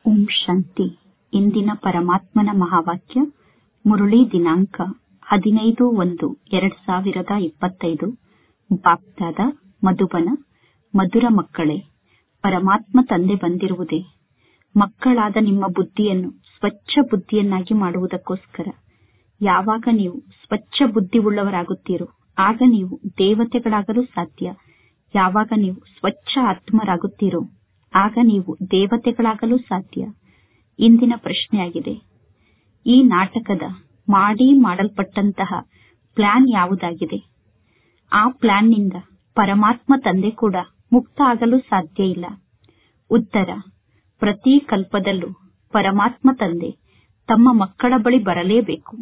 ಓಂ ಶಾಂತಿ ಇಂದಿನ ಪರಮಾತ್ಮನ ಮಹಾವಾಕ್ಯ ಮುರಳಿ ದಿನಾಂಕ ಹದಿನೈದು ಒಂದು ಎರಡ್ ಸಾವಿರದ ಇಪ್ಪತ್ತೈದು ಬಾಪ್ದಾದ ಮಧುಬನ ಮಧುರ ಮಕ್ಕಳೇ ಪರಮಾತ್ಮ ತಂದೆ ಬಂದಿರುವುದೇ ಮಕ್ಕಳಾದ ನಿಮ್ಮ ಬುದ್ಧಿಯನ್ನು ಸ್ವಚ್ಛ ಬುದ್ಧಿಯನ್ನಾಗಿ ಮಾಡುವುದಕ್ಕೋಸ್ಕರ ಯಾವಾಗ ನೀವು ಸ್ವಚ್ಛ ಬುದ್ಧಿವುಳ್ಳವರಾಗುತ್ತೀರೋ ಆಗ ನೀವು ದೇವತೆಗಳಾಗಲು ಸಾಧ್ಯ ಯಾವಾಗ ನೀವು ಸ್ವಚ್ಛ ಆತ್ಮರಾಗುತ್ತೀರೋ ಆಗ ನೀವು ದೇವತೆಗಳಾಗಲು ಸಾಧ್ಯ ಇಂದಿನ ಪ್ರಶ್ನೆಯಾಗಿದೆ ಈ ನಾಟಕದ ಮಾಡಿ ಮಾಡಲ್ಪಟ್ಟಂತಹ ಪ್ಲಾನ್ ಯಾವುದಾಗಿದೆ ಆ ಪ್ಲಾನ್ನಿಂದ ಪರಮಾತ್ಮ ತಂದೆ ಕೂಡ ಮುಕ್ತ ಆಗಲು ಸಾಧ್ಯ ಇಲ್ಲ ಉತ್ತರ ಪ್ರತಿ ಕಲ್ಪದಲ್ಲೂ ಪರಮಾತ್ಮ ತಂದೆ ತಮ್ಮ ಮಕ್ಕಳ ಬಳಿ ಬರಲೇಬೇಕು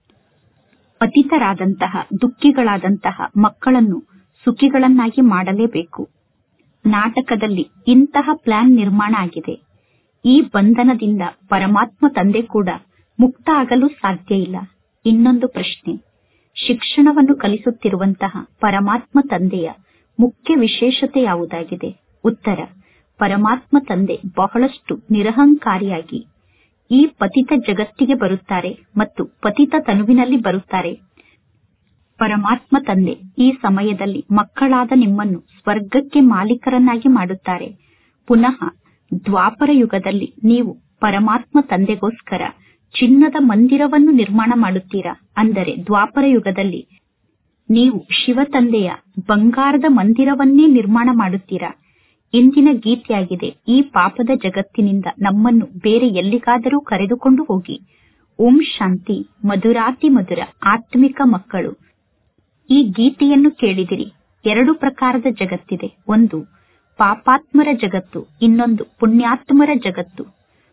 ಪತಿತರಾದಂತಹ ದುಃಖಿಗಳಾದಂತಹ ಮಕ್ಕಳನ್ನು ಸುಖಿಗಳನ್ನಾಗಿ ಮಾಡಲೇಬೇಕು ನಾಟಕದಲ್ಲಿ ಇಂತಹ ಪ್ಲಾನ್ ನಿರ್ಮಾಣ ಆಗಿದೆ ಈ ಬಂಧನದಿಂದ ಪರಮಾತ್ಮ ತಂದೆ ಕೂಡ ಮುಕ್ತ ಆಗಲು ಸಾಧ್ಯ ಇಲ್ಲ ಇನ್ನೊಂದು ಪ್ರಶ್ನೆ ಶಿಕ್ಷಣವನ್ನು ಕಲಿಸುತ್ತಿರುವಂತಹ ಪರಮಾತ್ಮ ತಂದೆಯ ಮುಖ್ಯ ವಿಶೇಷತೆ ಯಾವುದಾಗಿದೆ ಉತ್ತರ ಪರಮಾತ್ಮ ತಂದೆ ಬಹಳಷ್ಟು ನಿರಹಂಕಾರಿಯಾಗಿ ಈ ಪತಿತ ಜಗತ್ತಿಗೆ ಬರುತ್ತಾರೆ ಮತ್ತು ಪತಿತ ತನುವಿನಲ್ಲಿ ಬರುತ್ತಾರೆ ಪರಮಾತ್ಮ ತಂದೆ ಈ ಸಮಯದಲ್ಲಿ ಮಕ್ಕಳಾದ ನಿಮ್ಮನ್ನು ಸ್ವರ್ಗಕ್ಕೆ ಮಾಲೀಕರನ್ನಾಗಿ ಮಾಡುತ್ತಾರೆ ಪುನಃ ದ್ವಾಪರ ಯುಗದಲ್ಲಿ ನೀವು ಪರಮಾತ್ಮ ತಂದೆಗೋಸ್ಕರ ಚಿನ್ನದ ಮಂದಿರವನ್ನು ನಿರ್ಮಾಣ ಮಾಡುತ್ತೀರಾ ಅಂದರೆ ದ್ವಾಪರ ಯುಗದಲ್ಲಿ ನೀವು ಶಿವ ತಂದೆಯ ಬಂಗಾರದ ಮಂದಿರವನ್ನೇ ನಿರ್ಮಾಣ ಮಾಡುತ್ತೀರಾ ಇಂದಿನ ಗೀತೆಯಾಗಿದೆ ಈ ಪಾಪದ ಜಗತ್ತಿನಿಂದ ನಮ್ಮನ್ನು ಬೇರೆ ಎಲ್ಲಿಗಾದರೂ ಕರೆದುಕೊಂಡು ಹೋಗಿ ಓಂ ಶಾಂತಿ ಮಧುರಾತಿ ಮಧುರ ಆತ್ಮಿಕ ಮಕ್ಕಳು ಈ ಗೀತೆಯನ್ನು ಕೇಳಿದಿರಿ ಎರಡು ಪ್ರಕಾರದ ಜಗತ್ತಿದೆ ಒಂದು ಪಾಪಾತ್ಮರ ಜಗತ್ತು ಇನ್ನೊಂದು ಪುಣ್ಯಾತ್ಮರ ಜಗತ್ತು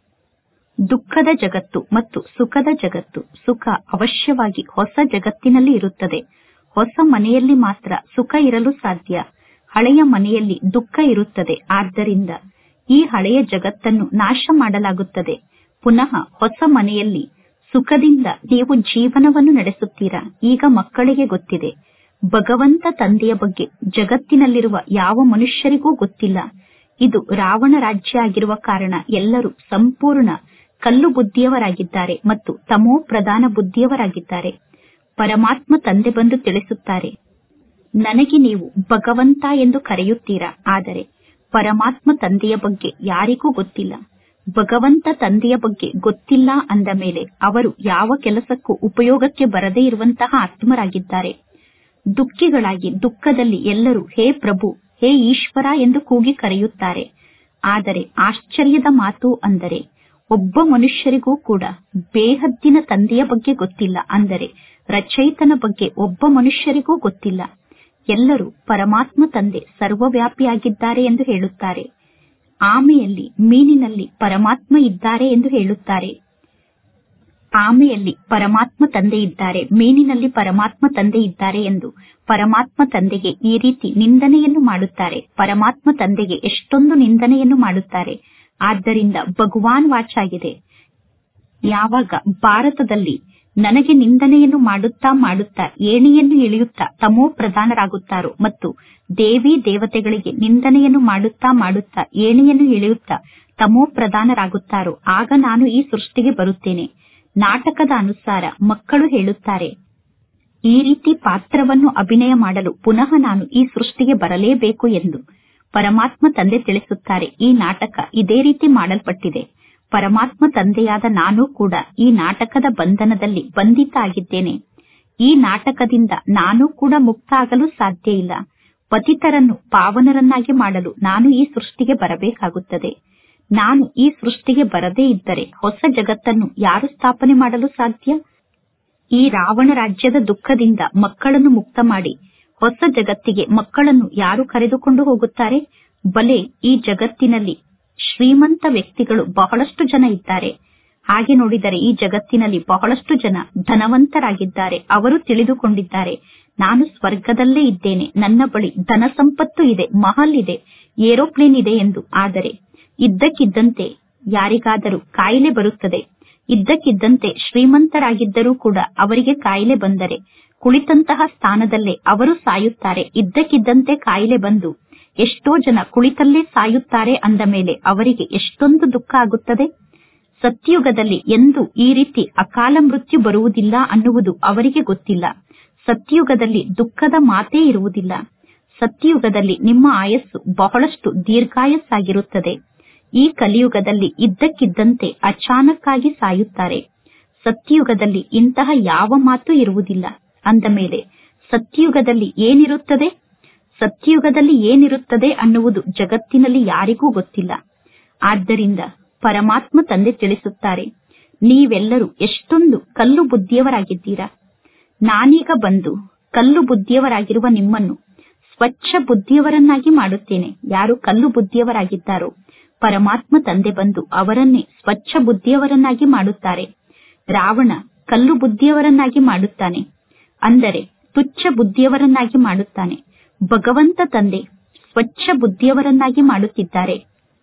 ದುಃಖದ ಜಗತ್ತು ಮತ್ತು ಸುಖದ ಜಗತ್ತು ಸುಖ ಅವಶ್ಯವಾಗಿ ಹೊಸ ಜಗತ್ತಿನಲ್ಲಿ ಇರುತ್ತದೆ ಹೊಸ ಮನೆಯಲ್ಲಿ ಮಾತ್ರ ಸುಖ ಇರಲು ಸಾಧ್ಯ ಹಳೆಯ ಮನೆಯಲ್ಲಿ ದುಃಖ ಇರುತ್ತದೆ ಆದ್ದರಿಂದ ಈ ಹಳೆಯ ಜಗತ್ತನ್ನು ನಾಶ ಮಾಡಲಾಗುತ್ತದೆ ಪುನಃ ಹೊಸ ಮನೆಯಲ್ಲಿ ಸುಖದಿಂದ ನೀವು ಜೀವನವನ್ನು ನಡೆಸುತ್ತೀರಾ ಈಗ ಮಕ್ಕಳಿಗೆ ಗೊತ್ತಿದೆ ಭಗವಂತ ತಂದೆಯ ಬಗ್ಗೆ ಜಗತ್ತಿನಲ್ಲಿರುವ ಯಾವ ಮನುಷ್ಯರಿಗೂ ಗೊತ್ತಿಲ್ಲ ಇದು ರಾವಣ ರಾಜ್ಯ ಆಗಿರುವ ಕಾರಣ ಎಲ್ಲರೂ ಸಂಪೂರ್ಣ ಕಲ್ಲು ಬುದ್ಧಿಯವರಾಗಿದ್ದಾರೆ ಮತ್ತು ತಮೋ ಪ್ರಧಾನ ಬುದ್ಧಿಯವರಾಗಿದ್ದಾರೆ ಪರಮಾತ್ಮ ತಂದೆ ಬಂದು ತಿಳಿಸುತ್ತಾರೆ ನನಗೆ ನೀವು ಭಗವಂತ ಎಂದು ಕರೆಯುತ್ತೀರಾ ಆದರೆ ಪರಮಾತ್ಮ ತಂದೆಯ ಬಗ್ಗೆ ಯಾರಿಗೂ ಗೊತ್ತಿಲ್ಲ ಭಗವಂತ ತಂದೆಯ ಬಗ್ಗೆ ಗೊತ್ತಿಲ್ಲ ಅಂದ ಮೇಲೆ ಅವರು ಯಾವ ಕೆಲಸಕ್ಕೂ ಉಪಯೋಗಕ್ಕೆ ಬರದೇ ಇರುವಂತಹ ಆತ್ಮರಾಗಿದ್ದಾರೆ ದುಃಖಿಗಳಾಗಿ ದುಃಖದಲ್ಲಿ ಎಲ್ಲರೂ ಹೇ ಪ್ರಭು ಹೇ ಈಶ್ವರ ಎಂದು ಕೂಗಿ ಕರೆಯುತ್ತಾರೆ ಆದರೆ ಆಶ್ಚರ್ಯದ ಮಾತು ಅಂದರೆ ಒಬ್ಬ ಮನುಷ್ಯರಿಗೂ ಕೂಡ ಬೇಹದ್ದಿನ ತಂದೆಯ ಬಗ್ಗೆ ಗೊತ್ತಿಲ್ಲ ಅಂದರೆ ರಚಯಿತನ ಬಗ್ಗೆ ಒಬ್ಬ ಮನುಷ್ಯರಿಗೂ ಗೊತ್ತಿಲ್ಲ ಎಲ್ಲರೂ ಪರಮಾತ್ಮ ತಂದೆ ಸರ್ವವ್ಯಾಪಿಯಾಗಿದ್ದಾರೆ ಎಂದು ಹೇಳುತ್ತಾರೆ ಆಮೆಯಲ್ಲಿ ಮೀನಿನಲ್ಲಿ ಪರಮಾತ್ಮ ಇದ್ದಾರೆ ಎಂದು ಹೇಳುತ್ತಾರೆ ಆಮೆಯಲ್ಲಿ ಪರಮಾತ್ಮ ತಂದೆ ಇದ್ದಾರೆ ಮೀನಿನಲ್ಲಿ ಪರಮಾತ್ಮ ತಂದೆ ಇದ್ದಾರೆ ಎಂದು ಪರಮಾತ್ಮ ತಂದೆಗೆ ಈ ರೀತಿ ನಿಂದನೆಯನ್ನು ಮಾಡುತ್ತಾರೆ ಪರಮಾತ್ಮ ತಂದೆಗೆ ಎಷ್ಟೊಂದು ನಿಂದನೆಯನ್ನು ಮಾಡುತ್ತಾರೆ ಆದ್ದರಿಂದ ಭಗವಾನ್ ವಾಚಾಗಿದೆ ಯಾವಾಗ ಭಾರತದಲ್ಲಿ ನನಗೆ ನಿಂದನೆಯನ್ನು ಮಾಡುತ್ತಾ ಮಾಡುತ್ತಾ ಏಣಿಯನ್ನು ಇಳಿಯುತ್ತಾ ತಮೋ ಪ್ರಧಾನರಾಗುತ್ತಾರೋ ಮತ್ತು ದೇವಿ ದೇವತೆಗಳಿಗೆ ನಿಂದನೆಯನ್ನು ಮಾಡುತ್ತಾ ಮಾಡುತ್ತಾ ಏಣಿಯನ್ನು ಇಳಿಯುತ್ತಾ ತಮೋ ಪ್ರಧಾನರಾಗುತ್ತಾರೋ ಆಗ ನಾನು ಈ ಸೃಷ್ಟಿಗೆ ಬರುತ್ತೇನೆ ನಾಟಕದ ಅನುಸಾರ ಮಕ್ಕಳು ಹೇಳುತ್ತಾರೆ ಈ ರೀತಿ ಪಾತ್ರವನ್ನು ಅಭಿನಯ ಮಾಡಲು ಪುನಃ ನಾನು ಈ ಸೃಷ್ಟಿಗೆ ಬರಲೇಬೇಕು ಎಂದು ಪರಮಾತ್ಮ ತಂದೆ ತಿಳಿಸುತ್ತಾರೆ ಈ ನಾಟಕ ಇದೇ ರೀತಿ ಮಾಡಲ್ಪಟ್ಟಿದೆ ಪರಮಾತ್ಮ ತಂದೆಯಾದ ನಾನು ಕೂಡ ಈ ನಾಟಕದ ಬಂಧನದಲ್ಲಿ ಬಂಧಿತ ಆಗಿದ್ದೇನೆ ಈ ನಾಟಕದಿಂದ ನಾನು ಕೂಡ ಮುಕ್ತ ಆಗಲು ಸಾಧ್ಯ ಇಲ್ಲ ಪತಿತರನ್ನು ಪಾವನರನ್ನಾಗಿ ಮಾಡಲು ನಾನು ಈ ಸೃಷ್ಟಿಗೆ ಬರಬೇಕಾಗುತ್ತದೆ ನಾನು ಈ ಸೃಷ್ಟಿಗೆ ಬರದೇ ಇದ್ದರೆ ಹೊಸ ಜಗತ್ತನ್ನು ಯಾರು ಸ್ಥಾಪನೆ ಮಾಡಲು ಸಾಧ್ಯ ಈ ರಾವಣ ರಾಜ್ಯದ ದುಃಖದಿಂದ ಮಕ್ಕಳನ್ನು ಮುಕ್ತ ಮಾಡಿ ಹೊಸ ಜಗತ್ತಿಗೆ ಮಕ್ಕಳನ್ನು ಯಾರು ಕರೆದುಕೊಂಡು ಹೋಗುತ್ತಾರೆ ಬಲೆ ಈ ಜಗತ್ತಿನಲ್ಲಿ ಶ್ರೀಮಂತ ವ್ಯಕ್ತಿಗಳು ಬಹಳಷ್ಟು ಜನ ಇದ್ದಾರೆ ಹಾಗೆ ನೋಡಿದರೆ ಈ ಜಗತ್ತಿನಲ್ಲಿ ಬಹಳಷ್ಟು ಜನ ಧನವಂತರಾಗಿದ್ದಾರೆ ಅವರು ತಿಳಿದುಕೊಂಡಿದ್ದಾರೆ ನಾನು ಸ್ವರ್ಗದಲ್ಲೇ ಇದ್ದೇನೆ ನನ್ನ ಬಳಿ ಧನ ಸಂಪತ್ತು ಇದೆ ಮಹಲ್ ಇದೆ ಏರೋಪ್ಲೇನ್ ಇದೆ ಎಂದು ಆದರೆ ಇದ್ದಕ್ಕಿದ್ದಂತೆ ಯಾರಿಗಾದರೂ ಕಾಯಿಲೆ ಬರುತ್ತದೆ ಇದ್ದಕ್ಕಿದ್ದಂತೆ ಶ್ರೀಮಂತರಾಗಿದ್ದರೂ ಕೂಡ ಅವರಿಗೆ ಕಾಯಿಲೆ ಬಂದರೆ ಕುಳಿತಂತಹ ಸ್ಥಾನದಲ್ಲೇ ಅವರು ಸಾಯುತ್ತಾರೆ ಇದ್ದಕ್ಕಿದ್ದಂತೆ ಕಾಯಿಲೆ ಬಂದು ಎಷ್ಟೋ ಜನ ಕುಳಿತಲ್ಲೇ ಸಾಯುತ್ತಾರೆ ಅಂದ ಮೇಲೆ ಅವರಿಗೆ ಎಷ್ಟೊಂದು ದುಃಖ ಆಗುತ್ತದೆ ಸತ್ಯುಗದಲ್ಲಿ ಎಂದು ಈ ರೀತಿ ಅಕಾಲ ಮೃತ್ಯು ಬರುವುದಿಲ್ಲ ಅನ್ನುವುದು ಅವರಿಗೆ ಗೊತ್ತಿಲ್ಲ ಸತ್ಯುಗದಲ್ಲಿ ದುಃಖದ ಮಾತೇ ಇರುವುದಿಲ್ಲ ಸತ್ಯುಗದಲ್ಲಿ ನಿಮ್ಮ ಆಯಸ್ಸು ಬಹಳಷ್ಟು ದೀರ್ಘಾಯಸ್ಸಾಗಿರುತ್ತದೆ ಈ ಕಲಿಯುಗದಲ್ಲಿ ಇದ್ದಕ್ಕಿದ್ದಂತೆ ಅಚಾನಕ್ಕಾಗಿ ಸಾಯುತ್ತಾರೆ ಸತ್ಯುಗದಲ್ಲಿ ಇಂತಹ ಯಾವ ಮಾತು ಇರುವುದಿಲ್ಲ ಅಂದ ಮೇಲೆ ಸತ್ಯುಗದಲ್ಲಿ ಏನಿರುತ್ತದೆ ಸತ್ಯುಗದಲ್ಲಿ ಏನಿರುತ್ತದೆ ಅನ್ನುವುದು ಜಗತ್ತಿನಲ್ಲಿ ಯಾರಿಗೂ ಗೊತ್ತಿಲ್ಲ ಆದ್ದರಿಂದ ಪರಮಾತ್ಮ ತಂದೆ ತಿಳಿಸುತ್ತಾರೆ ನೀವೆಲ್ಲರೂ ಎಷ್ಟೊಂದು ಕಲ್ಲು ಬುದ್ಧಿಯವರಾಗಿದ್ದೀರಾ ನಾನೀಗ ಬಂದು ಕಲ್ಲು ಬುದ್ಧಿಯವರಾಗಿರುವ ನಿಮ್ಮನ್ನು ಸ್ವಚ್ಛ ಬುದ್ಧಿಯವರನ್ನಾಗಿ ಮಾಡುತ್ತೇನೆ ಯಾರು ಕಲ್ಲು ಬುದ್ಧಿಯವರಾಗಿದ್ದಾರೋ ಪರಮಾತ್ಮ ತಂದೆ ಬಂದು ಅವರನ್ನೇ ಸ್ವಚ್ಛ ಬುದ್ಧಿಯವರನ್ನಾಗಿ ಮಾಡುತ್ತಾರೆ ರಾವಣ ಕಲ್ಲು ಬುದ್ಧಿಯವರನ್ನಾಗಿ ಮಾಡುತ್ತಾನೆ ಅಂದರೆ ತುಚ್ಛ ಬುದ್ಧಿಯವರನ್ನಾಗಿ ಮಾಡುತ್ತಾನೆ ಭಗವಂತ ತಂದೆ ಸ್ವಚ್ಛ ಬುದ್ಧಿಯವರನ್ನಾಗಿ ಮಾಡುತ್ತಿದ್ದಾರೆ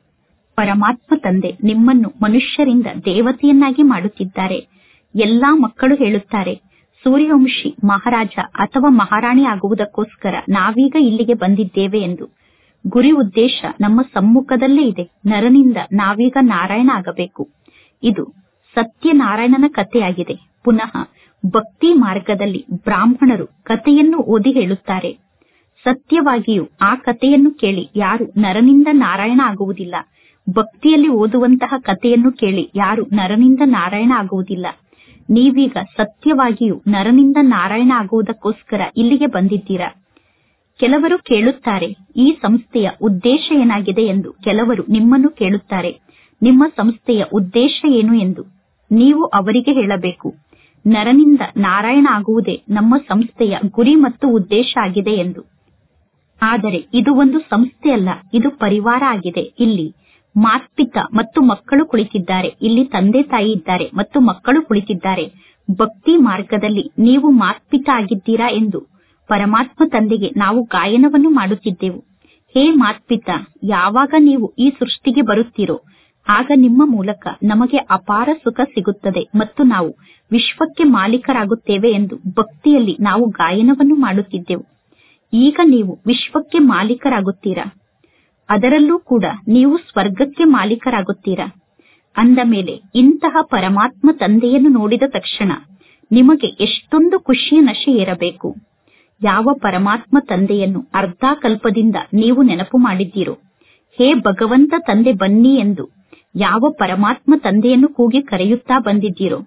ಪರಮಾತ್ಮ ತಂದೆ ನಿಮ್ಮನ್ನು ಮನುಷ್ಯರಿಂದ ದೇವತೆಯನ್ನಾಗಿ ಮಾಡುತ್ತಿದ್ದಾರೆ ಎಲ್ಲಾ ಮಕ್ಕಳು ಹೇಳುತ್ತಾರೆ ಸೂರ್ಯವಂಶಿ ಮಹಾರಾಜ ಅಥವಾ ಮಹಾರಾಣಿ ಆಗುವುದಕ್ಕೋಸ್ಕರ ನಾವೀಗ ಇಲ್ಲಿಗೆ ಬಂದಿದ್ದೇವೆ ಎಂದು ಗುರಿ ಉದ್ದೇಶ ನಮ್ಮ ಸಮ್ಮುಖದಲ್ಲೇ ಇದೆ ನರನಿಂದ ನಾವೀಗ ನಾರಾಯಣ ಆಗಬೇಕು ಇದು ಸತ್ಯನಾರಾಯಣನ ಕಥೆಯಾಗಿದೆ ಪುನಃ ಭಕ್ತಿ ಮಾರ್ಗದಲ್ಲಿ ಬ್ರಾಹ್ಮಣರು ಕಥೆಯನ್ನು ಓದಿ ಹೇಳುತ್ತಾರೆ ಸತ್ಯವಾಗಿಯೂ ಆ ಕಥೆಯನ್ನು ಕೇಳಿ ಯಾರು ನರನಿಂದ ನಾರಾಯಣ ಆಗುವುದಿಲ್ಲ ಭಕ್ತಿಯಲ್ಲಿ ಓದುವಂತಹ ಕಥೆಯನ್ನು ಕೇಳಿ ಯಾರು ನರನಿಂದ ನಾರಾಯಣ ಆಗುವುದಿಲ್ಲ ನೀವೀಗ ಸತ್ಯವಾಗಿಯೂ ನರನಿಂದ ನಾರಾಯಣ ಆಗುವುದಕ್ಕೋಸ್ಕರ ಇಲ್ಲಿಗೆ ಬಂದಿದ್ದೀರಾ ಕೆಲವರು ಕೇಳುತ್ತಾರೆ ಈ ಸಂಸ್ಥೆಯ ಉದ್ದೇಶ ಏನಾಗಿದೆ ಎಂದು ಕೆಲವರು ನಿಮ್ಮನ್ನು ಕೇಳುತ್ತಾರೆ ನಿಮ್ಮ ಸಂಸ್ಥೆಯ ಉದ್ದೇಶ ಏನು ಎಂದು ನೀವು ಅವರಿಗೆ ಹೇಳಬೇಕು ನರನಿಂದ ನಾರಾಯಣ ಆಗುವುದೇ ನಮ್ಮ ಸಂಸ್ಥೆಯ ಗುರಿ ಮತ್ತು ಉದ್ದೇಶ ಆಗಿದೆ ಎಂದು ಆದರೆ ಇದು ಒಂದು ಸಂಸ್ಥೆಯಲ್ಲ ಇದು ಪರಿವಾರ ಆಗಿದೆ ಇಲ್ಲಿ ಮಾತ್ಪಿತ ಮತ್ತು ಮಕ್ಕಳು ಕುಳಿತಿದ್ದಾರೆ ಇಲ್ಲಿ ತಂದೆ ತಾಯಿ ಇದ್ದಾರೆ ಮತ್ತು ಮಕ್ಕಳು ಕುಳಿತಿದ್ದಾರೆ ಭಕ್ತಿ ಮಾರ್ಗದಲ್ಲಿ ನೀವು ಮಾತ್ಪಿತ ಆಗಿದ್ದೀರಾ ಎಂದು ಪರಮಾತ್ಮ ತಂದೆಗೆ ನಾವು ಗಾಯನವನ್ನು ಮಾಡುತ್ತಿದ್ದೆವು ಹೇ ಮಾತ್ಪಿತ ಯಾವಾಗ ನೀವು ಈ ಸೃಷ್ಟಿಗೆ ಬರುತ್ತೀರೋ ಆಗ ನಿಮ್ಮ ಮೂಲಕ ನಮಗೆ ಅಪಾರ ಸುಖ ಸಿಗುತ್ತದೆ ಮತ್ತು ನಾವು ವಿಶ್ವಕ್ಕೆ ಮಾಲೀಕರಾಗುತ್ತೇವೆ ಎಂದು ಭಕ್ತಿಯಲ್ಲಿ ನಾವು ಗಾಯನವನ್ನು ಮಾಡುತ್ತಿದ್ದೆವು ಈಗ ನೀವು ವಿಶ್ವಕ್ಕೆ ಮಾಲೀಕರಾಗುತ್ತೀರಾ ಅದರಲ್ಲೂ ಕೂಡ ನೀವು ಸ್ವರ್ಗಕ್ಕೆ ಮಾಲೀಕರಾಗುತ್ತೀರಾ ಅಂದ ಮೇಲೆ ಇಂತಹ ಪರಮಾತ್ಮ ತಂದೆಯನ್ನು ನೋಡಿದ ತಕ್ಷಣ ನಿಮಗೆ ಎಷ್ಟೊಂದು ಖುಷಿಯ ನಶೆ ಏರಬೇಕು ಯಾವ ಪರಮಾತ್ಮ ತಂದೆಯನ್ನು ಅರ್ಧ ಕಲ್ಪದಿಂದ ನೀವು ನೆನಪು ಮಾಡಿದ್ದೀರೋ ಹೇ ಭಗವಂತ ತಂದೆ ಬನ್ನಿ ಎಂದು ಯಾವ ಪರಮಾತ್ಮ ತಂದೆಯನ್ನು ಕೂಗಿ ಕರೆಯುತ್ತಾ ಬಂದಿದ್ದೀರೋ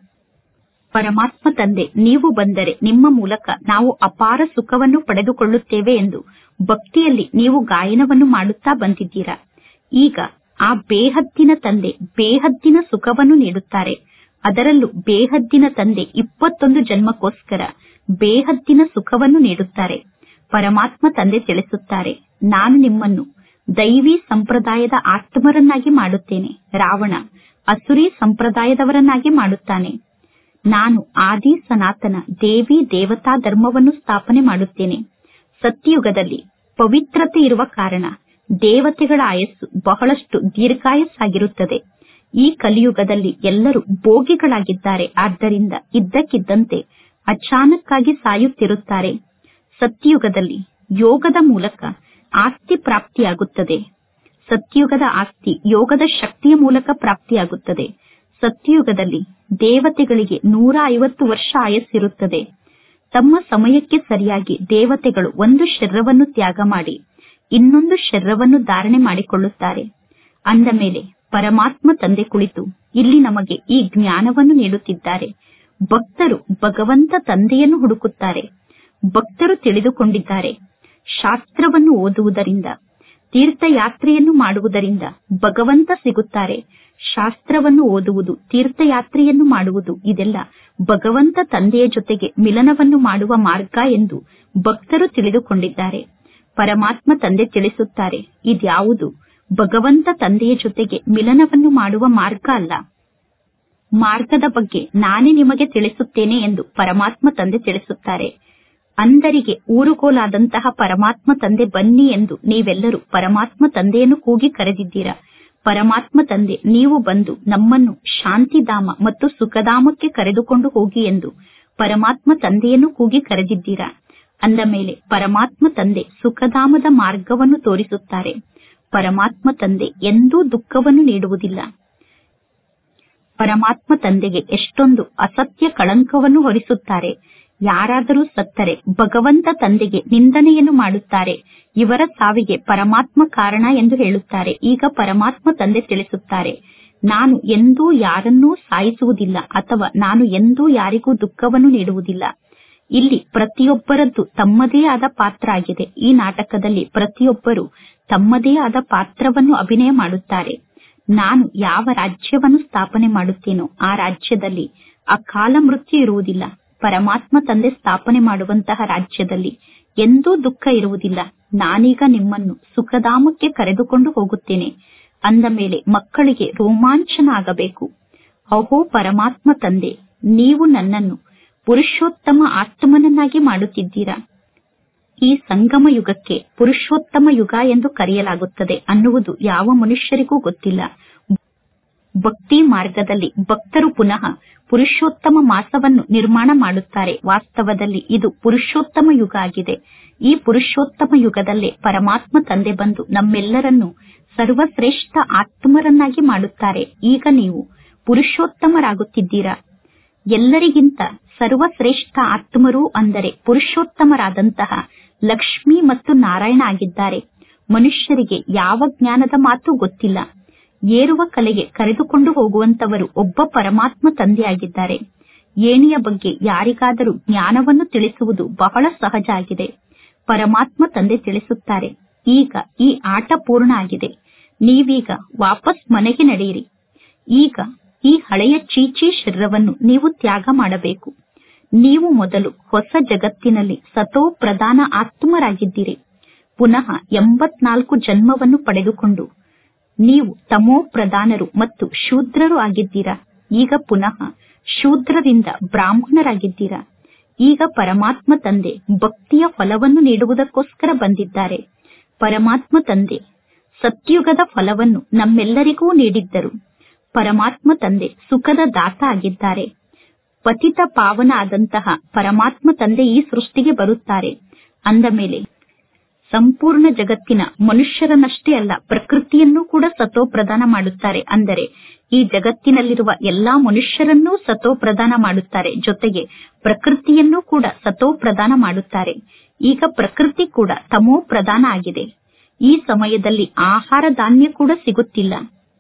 ಪರಮಾತ್ಮ ತಂದೆ ನೀವು ಬಂದರೆ ನಿಮ್ಮ ಮೂಲಕ ನಾವು ಅಪಾರ ಸುಖವನ್ನು ಪಡೆದುಕೊಳ್ಳುತ್ತೇವೆ ಎಂದು ಭಕ್ತಿಯಲ್ಲಿ ನೀವು ಗಾಯನವನ್ನು ಮಾಡುತ್ತಾ ಬಂದಿದ್ದೀರಾ ಈಗ ಆ ಬೇಹದ್ದಿನ ತಂದೆ ಬೇಹದ್ದಿನ ಸುಖವನ್ನು ನೀಡುತ್ತಾರೆ ಅದರಲ್ಲೂ ಬೇಹದ್ದಿನ ತಂದೆ ಇಪ್ಪತ್ತೊಂದು ಜನ್ಮಕ್ಕೋಸ್ಕರ ಬೇಹದ್ದಿನ ಸುಖವನ್ನು ನೀಡುತ್ತಾರೆ ಪರಮಾತ್ಮ ತಂದೆ ತಿಳಿಸುತ್ತಾರೆ ನಾನು ನಿಮ್ಮನ್ನು ದೈವಿ ಸಂಪ್ರದಾಯದ ಆತ್ಮರನ್ನಾಗಿ ಮಾಡುತ್ತೇನೆ ರಾವಣ ಅಸುರಿ ಸಂಪ್ರದಾಯದವರನ್ನಾಗಿ ಮಾಡುತ್ತಾನೆ ನಾನು ಆದಿ ಸನಾತನ ದೇವಿ ದೇವತಾ ಧರ್ಮವನ್ನು ಸ್ಥಾಪನೆ ಮಾಡುತ್ತೇನೆ ಸತ್ಯಯುಗದಲ್ಲಿ ಪವಿತ್ರತೆ ಇರುವ ಕಾರಣ ದೇವತೆಗಳ ಆಯಸ್ಸು ಬಹಳಷ್ಟು ದೀರ್ಘಾಯಸ್ಸಾಗಿರುತ್ತದೆ ಈ ಕಲಿಯುಗದಲ್ಲಿ ಎಲ್ಲರೂ ಭೋಗಿಗಳಾಗಿದ್ದಾರೆ ಆದ್ದರಿಂದ ಇದ್ದಕ್ಕಿದ್ದಂತೆ ಅಚಾನಕ್ಕಾಗಿ ಸಾಯುತ್ತಿರುತ್ತಾರೆ ಸತ್ಯಯುಗದಲ್ಲಿ ಯೋಗದ ಮೂಲಕ ಆಸ್ತಿ ಪ್ರಾಪ್ತಿಯಾಗುತ್ತದೆ ಸತ್ಯಯುಗದ ಆಸ್ತಿ ಯೋಗದ ಶಕ್ತಿಯ ಮೂಲಕ ಪ್ರಾಪ್ತಿಯಾಗುತ್ತದೆ ಸತ್ಯಯುಗದಲ್ಲಿ ದೇವತೆಗಳಿಗೆ ನೂರ ಐವತ್ತು ವರ್ಷ ಆಯಸ್ಸಿರುತ್ತದೆ ತಮ್ಮ ಸಮಯಕ್ಕೆ ಸರಿಯಾಗಿ ದೇವತೆಗಳು ಒಂದು ಶರೀರವನ್ನು ತ್ಯಾಗ ಮಾಡಿ ಇನ್ನೊಂದು ಶರೀರವನ್ನು ಧಾರಣೆ ಮಾಡಿಕೊಳ್ಳುತ್ತಾರೆ ಅಂದ ಮೇಲೆ ಪರಮಾತ್ಮ ತಂದೆ ಕುಳಿತು ಇಲ್ಲಿ ನಮಗೆ ಈ ಜ್ಞಾನವನ್ನು ನೀಡುತ್ತಿದ್ದಾರೆ ಭಕ್ತರು ಭಗವಂತ ತಂದೆಯನ್ನು ಹುಡುಕುತ್ತಾರೆ ಭಕ್ತರು ತಿಳಿದುಕೊಂಡಿದ್ದಾರೆ ಶಾಸ್ತ್ರವನ್ನು ಓದುವುದರಿಂದ ತೀರ್ಥಯಾತ್ರೆಯನ್ನು ಮಾಡುವುದರಿಂದ ಭಗವಂತ ಸಿಗುತ್ತಾರೆ ಶಾಸ್ತ್ರವನ್ನು ಓದುವುದು ತೀರ್ಥಯಾತ್ರೆಯನ್ನು ಮಾಡುವುದು ಇದೆಲ್ಲ ಭಗವಂತ ತಂದೆಯ ಜೊತೆಗೆ ಮಿಲನವನ್ನು ಮಾಡುವ ಮಾರ್ಗ ಎಂದು ಭಕ್ತರು ತಿಳಿದುಕೊಂಡಿದ್ದಾರೆ ಪರಮಾತ್ಮ ತಂದೆ ತಿಳಿಸುತ್ತಾರೆ ಇದ್ಯಾವುದು ಭಗವಂತ ತಂದೆಯ ಜೊತೆಗೆ ಮಿಲನವನ್ನು ಮಾಡುವ ಮಾರ್ಗ ಅಲ್ಲ ಮಾರ್ಗದ ಬಗ್ಗೆ ನಾನೇ ನಿಮಗೆ ತಿಳಿಸುತ್ತೇನೆ ಎಂದು ಪರಮಾತ್ಮ ತಂದೆ ತಿಳಿಸುತ್ತಾರೆ ಅಂದರಿಗೆ ಊರುಗೋಲಾದಂತಹ ಪರಮಾತ್ಮ ತಂದೆ ಬನ್ನಿ ಎಂದು ನೀವೆಲ್ಲರೂ ಪರಮಾತ್ಮ ತಂದೆಯನ್ನು ಕೂಗಿ ಕರೆದಿದ್ದೀರಾ ಪರಮಾತ್ಮ ತಂದೆ ನೀವು ಬಂದು ನಮ್ಮನ್ನು ಶಾಂತಿಧಾಮ ಮತ್ತು ಸುಖಧಾಮಕ್ಕೆ ಕರೆದುಕೊಂಡು ಹೋಗಿ ಎಂದು ಪರಮಾತ್ಮ ತಂದೆಯನ್ನು ಕೂಗಿ ಕರೆದಿದ್ದೀರಾ ಅಂದ ಮೇಲೆ ಪರಮಾತ್ಮ ತಂದೆ ಸುಖಧಾಮದ ಮಾರ್ಗವನ್ನು ತೋರಿಸುತ್ತಾರೆ ಪರಮಾತ್ಮ ತಂದೆ ಎಂದೂ ದುಃಖವನ್ನು ನೀಡುವುದಿಲ್ಲ ಪರಮಾತ್ಮ ತಂದೆಗೆ ಎಷ್ಟೊಂದು ಅಸತ್ಯ ಕಳಂಕವನ್ನು ಹೊರಿಸುತ್ತಾರೆ ಯಾರಾದರೂ ಸತ್ತರೆ ಭಗವಂತ ತಂದೆಗೆ ನಿಂದನೆಯನ್ನು ಮಾಡುತ್ತಾರೆ ಇವರ ಸಾವಿಗೆ ಪರಮಾತ್ಮ ಕಾರಣ ಎಂದು ಹೇಳುತ್ತಾರೆ ಈಗ ಪರಮಾತ್ಮ ತಂದೆ ತಿಳಿಸುತ್ತಾರೆ ನಾನು ಎಂದೂ ಯಾರನ್ನೂ ಸಾಯಿಸುವುದಿಲ್ಲ ಅಥವಾ ನಾನು ಎಂದೂ ಯಾರಿಗೂ ದುಃಖವನ್ನು ನೀಡುವುದಿಲ್ಲ ಇಲ್ಲಿ ಪ್ರತಿಯೊಬ್ಬರದ್ದು ತಮ್ಮದೇ ಆದ ಪಾತ್ರ ಆಗಿದೆ ಈ ನಾಟಕದಲ್ಲಿ ಪ್ರತಿಯೊಬ್ಬರು ತಮ್ಮದೇ ಆದ ಪಾತ್ರವನ್ನು ಅಭಿನಯ ಮಾಡುತ್ತಾರೆ ನಾನು ಯಾವ ರಾಜ್ಯವನ್ನು ಸ್ಥಾಪನೆ ಮಾಡುತ್ತೇನೋ ಆ ರಾಜ್ಯದಲ್ಲಿ ಅಕಾಲ ಮೃತ್ಯು ಇರುವುದಿಲ್ಲ ಪರಮಾತ್ಮ ತಂದೆ ಸ್ಥಾಪನೆ ಮಾಡುವಂತಹ ರಾಜ್ಯದಲ್ಲಿ ಎಂದೂ ದುಃಖ ಇರುವುದಿಲ್ಲ ನಾನೀಗ ನಿಮ್ಮನ್ನು ಸುಖಧಾಮಕ್ಕೆ ಕರೆದುಕೊಂಡು ಹೋಗುತ್ತೇನೆ ಅಂದ ಮೇಲೆ ಮಕ್ಕಳಿಗೆ ರೋಮಾಂಚನ ಆಗಬೇಕು ಅಹೋ ಪರಮಾತ್ಮ ತಂದೆ ನೀವು ನನ್ನನ್ನು ಪುರುಷೋತ್ತಮ ಆತ್ಮನನ್ನಾಗಿ ಮಾಡುತ್ತಿದ್ದೀರಾ ಈ ಸಂಗಮ ಯುಗಕ್ಕೆ ಪುರುಷೋತ್ತಮ ಯುಗ ಎಂದು ಕರೆಯಲಾಗುತ್ತದೆ ಅನ್ನುವುದು ಯಾವ ಮನುಷ್ಯರಿಗೂ ಗೊತ್ತಿಲ್ಲ ಭಕ್ತಿ ಮಾರ್ಗದಲ್ಲಿ ಭಕ್ತರು ಪುನಃ ಪುರುಷೋತ್ತಮ ಮಾಸವನ್ನು ನಿರ್ಮಾಣ ಮಾಡುತ್ತಾರೆ ವಾಸ್ತವದಲ್ಲಿ ಇದು ಪುರುಷೋತ್ತಮ ಯುಗ ಆಗಿದೆ ಈ ಪುರುಷೋತ್ತಮ ಯುಗದಲ್ಲೇ ಪರಮಾತ್ಮ ತಂದೆ ಬಂದು ನಮ್ಮೆಲ್ಲರನ್ನು ಸರ್ವಶ್ರೇಷ್ಠ ಆತ್ಮರನ್ನಾಗಿ ಮಾಡುತ್ತಾರೆ ಈಗ ನೀವು ಪುರುಷೋತ್ತಮರಾಗುತ್ತಿದ್ದೀರಾ ಎಲ್ಲರಿಗಿಂತ ಸರ್ವಶ್ರೇಷ್ಠ ಆತ್ಮರು ಅಂದರೆ ಪುರುಷೋತ್ತಮರಾದಂತಹ ಲಕ್ಷ್ಮಿ ಮತ್ತು ನಾರಾಯಣ ಆಗಿದ್ದಾರೆ ಮನುಷ್ಯರಿಗೆ ಯಾವ ಜ್ಞಾನದ ಮಾತು ಗೊತ್ತಿಲ್ಲ ಏರುವ ಕಲೆಗೆ ಕರೆದುಕೊಂಡು ಹೋಗುವಂತವರು ಒಬ್ಬ ಪರಮಾತ್ಮ ತಂದೆಯಾಗಿದ್ದಾರೆ ಏಣಿಯ ಬಗ್ಗೆ ಯಾರಿಗಾದರೂ ಜ್ಞಾನವನ್ನು ತಿಳಿಸುವುದು ಬಹಳ ಸಹಜ ಆಗಿದೆ ಪರಮಾತ್ಮ ತಂದೆ ತಿಳಿಸುತ್ತಾರೆ ಈಗ ಈ ಆಟ ಪೂರ್ಣ ಆಗಿದೆ ನೀವೀಗ ವಾಪಸ್ ಮನೆಗೆ ನಡೆಯಿರಿ ಈಗ ಈ ಹಳೆಯ ಚೀಚಿ ಶರೀರವನ್ನು ನೀವು ತ್ಯಾಗ ಮಾಡಬೇಕು ನೀವು ಮೊದಲು ಹೊಸ ಜಗತ್ತಿನಲ್ಲಿ ಸತೋ ಪ್ರಧಾನ ಆತ್ಮರಾಗಿದ್ದೀರಿ ಪುನಃ ಎಂಬತ್ನಾಲ್ಕು ಜನ್ಮವನ್ನು ಪಡೆದುಕೊಂಡು ನೀವು ತಮೋ ಪ್ರಧಾನರು ಮತ್ತು ಶೂದ್ರರು ಆಗಿದ್ದೀರಾ ಈಗ ಪುನಃ ಶೂದ್ರರಿಂದ ಬ್ರಾಹ್ಮಣರಾಗಿದ್ದೀರಾ ಈಗ ಪರಮಾತ್ಮ ತಂದೆ ಭಕ್ತಿಯ ಫಲವನ್ನು ನೀಡುವುದಕ್ಕೋಸ್ಕರ ಬಂದಿದ್ದಾರೆ ಪರಮಾತ್ಮ ತಂದೆ ಸತ್ಯುಗದ ಫಲವನ್ನು ನಮ್ಮೆಲ್ಲರಿಗೂ ನೀಡಿದ್ದರು ಪರಮಾತ್ಮ ತಂದೆ ಸುಖದ ದಾತ ಆಗಿದ್ದಾರೆ ಪತಿತ ಪಾವನ ಆದಂತಹ ಪರಮಾತ್ಮ ತಂದೆ ಈ ಸೃಷ್ಟಿಗೆ ಬರುತ್ತಾರೆ ಅಂದ ಮೇಲೆ ಸಂಪೂರ್ಣ ಜಗತ್ತಿನ ಮನುಷ್ಯರನ್ನಷ್ಟೇ ಅಲ್ಲ ಪ್ರಕೃತಿಯನ್ನೂ ಕೂಡ ಸತೋ ಪ್ರದಾನ ಮಾಡುತ್ತಾರೆ ಅಂದರೆ ಈ ಜಗತ್ತಿನಲ್ಲಿರುವ ಎಲ್ಲಾ ಮನುಷ್ಯರನ್ನೂ ಸತೋ ಪ್ರದಾನ ಮಾಡುತ್ತಾರೆ ಜೊತೆಗೆ ಪ್ರಕೃತಿಯನ್ನೂ ಕೂಡ ಸತೋ ಪ್ರದಾನ ಮಾಡುತ್ತಾರೆ ಈಗ ಪ್ರಕೃತಿ ಕೂಡ ತಮೋ ಪ್ರಧಾನ ಆಗಿದೆ ಈ ಸಮಯದಲ್ಲಿ ಆಹಾರ ಧಾನ್ಯ ಕೂಡ ಸಿಗುತ್ತಿಲ್ಲ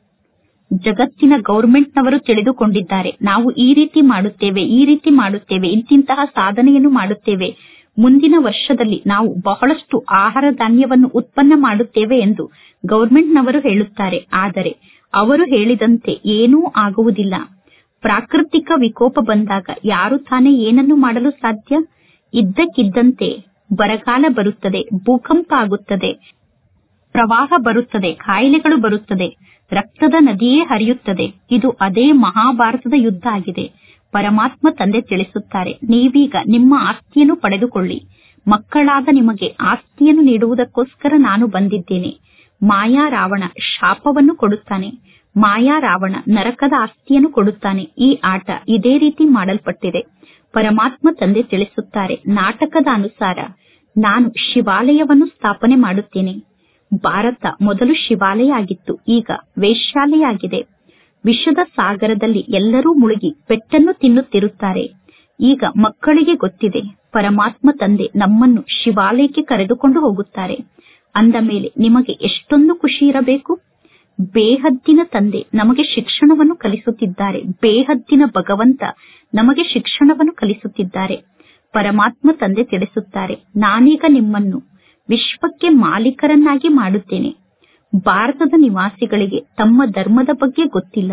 ಜಗತ್ತಿನ ಗೌರ್ಮೆಂಟ್ನವರು ತಿಳಿದುಕೊಂಡಿದ್ದಾರೆ ನಾವು ಈ ರೀತಿ ಮಾಡುತ್ತೇವೆ ಈ ರೀತಿ ಮಾಡುತ್ತೇವೆ ಇಂತಿಂತಹ ಸಾಧನೆಯನ್ನು ಮಾಡುತ್ತೇವೆ ಮುಂದಿನ ವರ್ಷದಲ್ಲಿ ನಾವು ಬಹಳಷ್ಟು ಆಹಾರ ಧಾನ್ಯವನ್ನು ಉತ್ಪನ್ನ ಮಾಡುತ್ತೇವೆ ಎಂದು ಗೌರ್ಮೆಂಟ್ನವರು ಹೇಳುತ್ತಾರೆ ಆದರೆ ಅವರು ಹೇಳಿದಂತೆ ಏನೂ ಆಗುವುದಿಲ್ಲ ಪ್ರಾಕೃತಿಕ ವಿಕೋಪ ಬಂದಾಗ ಯಾರು ತಾನೇ ಏನನ್ನು ಮಾಡಲು ಸಾಧ್ಯ ಇದ್ದಕ್ಕಿದ್ದಂತೆ ಬರಗಾಲ ಬರುತ್ತದೆ ಭೂಕಂಪ ಆಗುತ್ತದೆ ಪ್ರವಾಹ ಬರುತ್ತದೆ ಕಾಯಿಲೆಗಳು ಬರುತ್ತದೆ ರಕ್ತದ ನದಿಯೇ ಹರಿಯುತ್ತದೆ ಇದು ಅದೇ ಮಹಾಭಾರತದ ಯುದ್ಧ ಆಗಿದೆ ಪರಮಾತ್ಮ ತಂದೆ ತಿಳಿಸುತ್ತಾರೆ ನೀವೀಗ ನಿಮ್ಮ ಆಸ್ತಿಯನ್ನು ಪಡೆದುಕೊಳ್ಳಿ ಮಕ್ಕಳಾದ ನಿಮಗೆ ಆಸ್ತಿಯನ್ನು ನೀಡುವುದಕ್ಕೋಸ್ಕರ ನಾನು ಬಂದಿದ್ದೇನೆ ಮಾಯಾ ರಾವಣ ಶಾಪವನ್ನು ಕೊಡುತ್ತಾನೆ ಮಾಯಾ ರಾವಣ ನರಕದ ಆಸ್ತಿಯನ್ನು ಕೊಡುತ್ತಾನೆ ಈ ಆಟ ಇದೇ ರೀತಿ ಮಾಡಲ್ಪಟ್ಟಿದೆ ಪರಮಾತ್ಮ ತಂದೆ ತಿಳಿಸುತ್ತಾರೆ ನಾಟಕದ ಅನುಸಾರ ನಾನು ಶಿವಾಲಯವನ್ನು ಸ್ಥಾಪನೆ ಮಾಡುತ್ತೇನೆ ಭಾರತ ಮೊದಲು ಶಿವಾಲಯ ಆಗಿತ್ತು ಈಗ ವೇಶ್ಯಾಲಯ ಆಗಿದೆ ವಿಶ್ವದ ಸಾಗರದಲ್ಲಿ ಎಲ್ಲರೂ ಮುಳುಗಿ ಪೆಟ್ಟನ್ನು ತಿನ್ನುತ್ತಿರುತ್ತಾರೆ ಈಗ ಮಕ್ಕಳಿಗೆ ಗೊತ್ತಿದೆ ಪರಮಾತ್ಮ ತಂದೆ ನಮ್ಮನ್ನು ಶಿವಾಲಯಕ್ಕೆ ಕರೆದುಕೊಂಡು ಹೋಗುತ್ತಾರೆ ಅಂದ ಮೇಲೆ ನಿಮಗೆ ಎಷ್ಟೊಂದು ಖುಷಿ ಇರಬೇಕು ಬೇಹದ್ದಿನ ತಂದೆ ನಮಗೆ ಶಿಕ್ಷಣವನ್ನು ಕಲಿಸುತ್ತಿದ್ದಾರೆ ಬೇಹದ್ದಿನ ಭಗವಂತ ನಮಗೆ ಶಿಕ್ಷಣವನ್ನು ಕಲಿಸುತ್ತಿದ್ದಾರೆ ಪರಮಾತ್ಮ ತಂದೆ ತಿಳಿಸುತ್ತಾರೆ ನಾನೀಗ ನಿಮ್ಮನ್ನು ವಿಶ್ವಕ್ಕೆ ಮಾಲೀಕರನ್ನಾಗಿ ಮಾಡುತ್ತೇನೆ ಭಾರತದ ನಿವಾಸಿಗಳಿಗೆ ತಮ್ಮ ಧರ್ಮದ ಬಗ್ಗೆ ಗೊತ್ತಿಲ್ಲ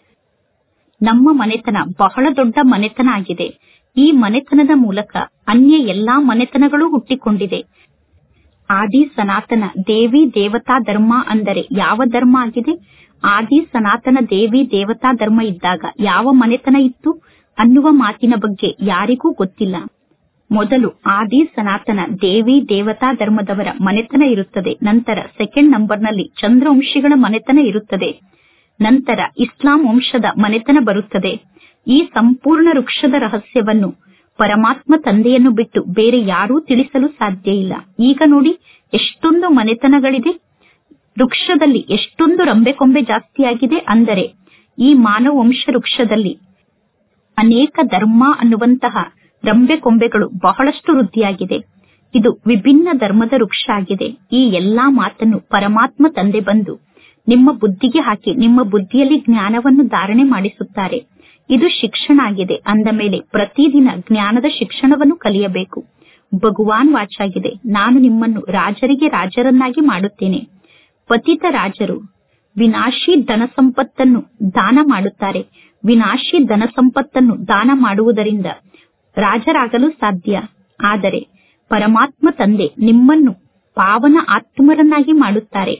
ನಮ್ಮ ಮನೆತನ ಬಹಳ ದೊಡ್ಡ ಮನೆತನ ಆಗಿದೆ ಈ ಮನೆತನದ ಮೂಲಕ ಅನ್ಯ ಎಲ್ಲಾ ಮನೆತನಗಳು ಹುಟ್ಟಿಕೊಂಡಿದೆ ಆದಿ ಸನಾತನ ದೇವಿ ದೇವತಾ ಧರ್ಮ ಅಂದರೆ ಯಾವ ಧರ್ಮ ಆಗಿದೆ ಆದಿ ಸನಾತನ ದೇವಿ ದೇವತಾ ಧರ್ಮ ಇದ್ದಾಗ ಯಾವ ಮನೆತನ ಇತ್ತು ಅನ್ನುವ ಮಾತಿನ ಬಗ್ಗೆ ಯಾರಿಗೂ ಗೊತ್ತಿಲ್ಲ ಮೊದಲು ಆದಿ ಸನಾತನ ದೇವಿ ದೇವತಾ ಧರ್ಮದವರ ಮನೆತನ ಇರುತ್ತದೆ ನಂತರ ಸೆಕೆಂಡ್ ನಂಬರ್ನಲ್ಲಿ ಚಂದ್ರವಂಶಿಗಳ ಮನೆತನ ಇರುತ್ತದೆ ನಂತರ ಇಸ್ಲಾಂ ವಂಶದ ಮನೆತನ ಬರುತ್ತದೆ ಈ ಸಂಪೂರ್ಣ ವೃಕ್ಷದ ರಹಸ್ಯವನ್ನು ಪರಮಾತ್ಮ ತಂದೆಯನ್ನು ಬಿಟ್ಟು ಬೇರೆ ಯಾರೂ ತಿಳಿಸಲು ಸಾಧ್ಯ ಇಲ್ಲ ಈಗ ನೋಡಿ ಎಷ್ಟೊಂದು ಮನೆತನಗಳಿದೆ ವೃಕ್ಷದಲ್ಲಿ ಎಷ್ಟೊಂದು ರಂಬೆಕೊಂಬೆ ಜಾಸ್ತಿಯಾಗಿದೆ ಅಂದರೆ ಈ ಮಾನವ ವಂಶ ವೃಕ್ಷದಲ್ಲಿ ಅನೇಕ ಧರ್ಮ ಅನ್ನುವಂತಹ ರಂಬೆ ಕೊಂಬೆಗಳು ಬಹಳಷ್ಟು ವೃದ್ಧಿಯಾಗಿದೆ ಇದು ವಿಭಿನ್ನ ಧರ್ಮದ ವೃಕ್ಷ ಆಗಿದೆ ಈ ಎಲ್ಲಾ ಮಾತನ್ನು ಪರಮಾತ್ಮ ತಂದೆ ಬಂದು ನಿಮ್ಮ ಬುದ್ಧಿಗೆ ಹಾಕಿ ನಿಮ್ಮ ಬುದ್ಧಿಯಲ್ಲಿ ಜ್ಞಾನವನ್ನು ಧಾರಣೆ ಮಾಡಿಸುತ್ತಾರೆ ಇದು ಶಿಕ್ಷಣ ಆಗಿದೆ ಅಂದ ಮೇಲೆ ಪ್ರತಿದಿನ ಜ್ಞಾನದ ಶಿಕ್ಷಣವನ್ನು ಕಲಿಯಬೇಕು ಭಗವಾನ್ ವಾಚಾಗಿದೆ ನಾನು ನಿಮ್ಮನ್ನು ರಾಜರಿಗೆ ರಾಜರನ್ನಾಗಿ ಮಾಡುತ್ತೇನೆ ಪತಿತ ರಾಜರು ವಿನಾಶಿ ಧನ ಸಂಪತ್ತನ್ನು ದಾನ ಮಾಡುತ್ತಾರೆ ವಿನಾಶಿ ಧನ ಸಂಪತ್ತನ್ನು ದಾನ ಮಾಡುವುದರಿಂದ ರಾಜರಾಗಲು ಸಾಧ್ಯ ಆದರೆ ಪರಮಾತ್ಮ ತಂದೆ ನಿಮ್ಮನ್ನು ಪಾವನ ಆತ್ಮರನ್ನಾಗಿ ಮಾಡುತ್ತಾರೆ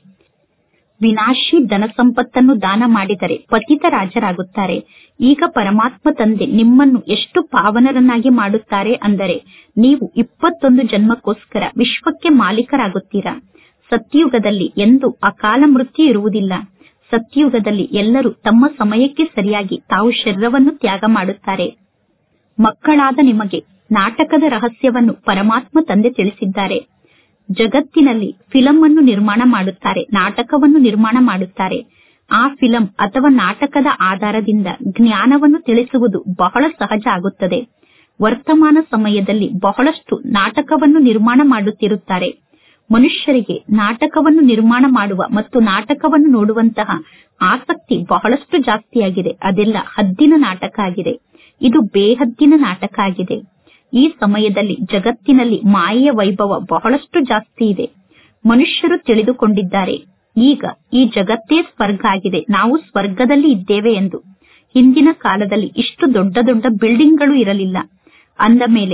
ವಿನಾಶಿ ಧನ ಸಂಪತ್ತನ್ನು ದಾನ ಮಾಡಿದರೆ ಪತಿತ ರಾಜರಾಗುತ್ತಾರೆ ಈಗ ಪರಮಾತ್ಮ ತಂದೆ ನಿಮ್ಮನ್ನು ಎಷ್ಟು ಪಾವನರನ್ನಾಗಿ ಮಾಡುತ್ತಾರೆ ಅಂದರೆ ನೀವು ಇಪ್ಪತ್ತೊಂದು ಜನ್ಮಕ್ಕೋಸ್ಕರ ವಿಶ್ವಕ್ಕೆ ಮಾಲೀಕರಾಗುತ್ತೀರಾ ಸತ್ಯುಗದಲ್ಲಿ ಎಂದು ಅಕಾಲ ಮೃತ್ಯು ಇರುವುದಿಲ್ಲ ಸತ್ಯುಗದಲ್ಲಿ ಎಲ್ಲರೂ ತಮ್ಮ ಸಮಯಕ್ಕೆ ಸರಿಯಾಗಿ ತಾವು ಶರೀರವನ್ನು ತ್ಯಾಗ ಮಾಡುತ್ತಾರೆ ಮಕ್ಕಳಾದ ನಿಮಗೆ ನಾಟಕದ ರಹಸ್ಯವನ್ನು ಪರಮಾತ್ಮ ತಂದೆ ತಿಳಿಸಿದ್ದಾರೆ ಜಗತ್ತಿನಲ್ಲಿ ಫಿಲಂ ಅನ್ನು ನಿರ್ಮಾಣ ಮಾಡುತ್ತಾರೆ ನಾಟಕವನ್ನು ನಿರ್ಮಾಣ ಮಾಡುತ್ತಾರೆ ಆ ಫಿಲಂ ಅಥವಾ ನಾಟಕದ ಆಧಾರದಿಂದ ಜ್ಞಾನವನ್ನು ತಿಳಿಸುವುದು ಬಹಳ ಸಹಜ ಆಗುತ್ತದೆ ವರ್ತಮಾನ ಸಮಯದಲ್ಲಿ ಬಹಳಷ್ಟು ನಾಟಕವನ್ನು ನಿರ್ಮಾಣ ಮಾಡುತ್ತಿರುತ್ತಾರೆ ಮನುಷ್ಯರಿಗೆ ನಾಟಕವನ್ನು ನಿರ್ಮಾಣ ಮಾಡುವ ಮತ್ತು ನಾಟಕವನ್ನು ನೋಡುವಂತಹ ಆಸಕ್ತಿ ಬಹಳಷ್ಟು ಜಾಸ್ತಿಯಾಗಿದೆ ಅದೆಲ್ಲ ಹದ್ದಿನ ನಾಟಕ ಆಗಿದೆ ಇದು ಬೇಹದ್ದಿನ ನಾಟಕ ಆಗಿದೆ ಈ ಸಮಯದಲ್ಲಿ ಜಗತ್ತಿನಲ್ಲಿ ಮಾಯೆಯ ವೈಭವ ಬಹಳಷ್ಟು ಜಾಸ್ತಿ ಇದೆ ಮನುಷ್ಯರು ತಿಳಿದುಕೊಂಡಿದ್ದಾರೆ ಈಗ ಈ ಜಗತ್ತೇ ಸ್ವರ್ಗ ಆಗಿದೆ ನಾವು ಸ್ವರ್ಗದಲ್ಲಿ ಇದ್ದೇವೆ ಎಂದು ಹಿಂದಿನ ಕಾಲದಲ್ಲಿ ಇಷ್ಟು ದೊಡ್ಡ ದೊಡ್ಡ ಬಿಲ್ಡಿಂಗ್ಗಳು ಇರಲಿಲ್ಲ ಅಂದ ಮೇಲೆ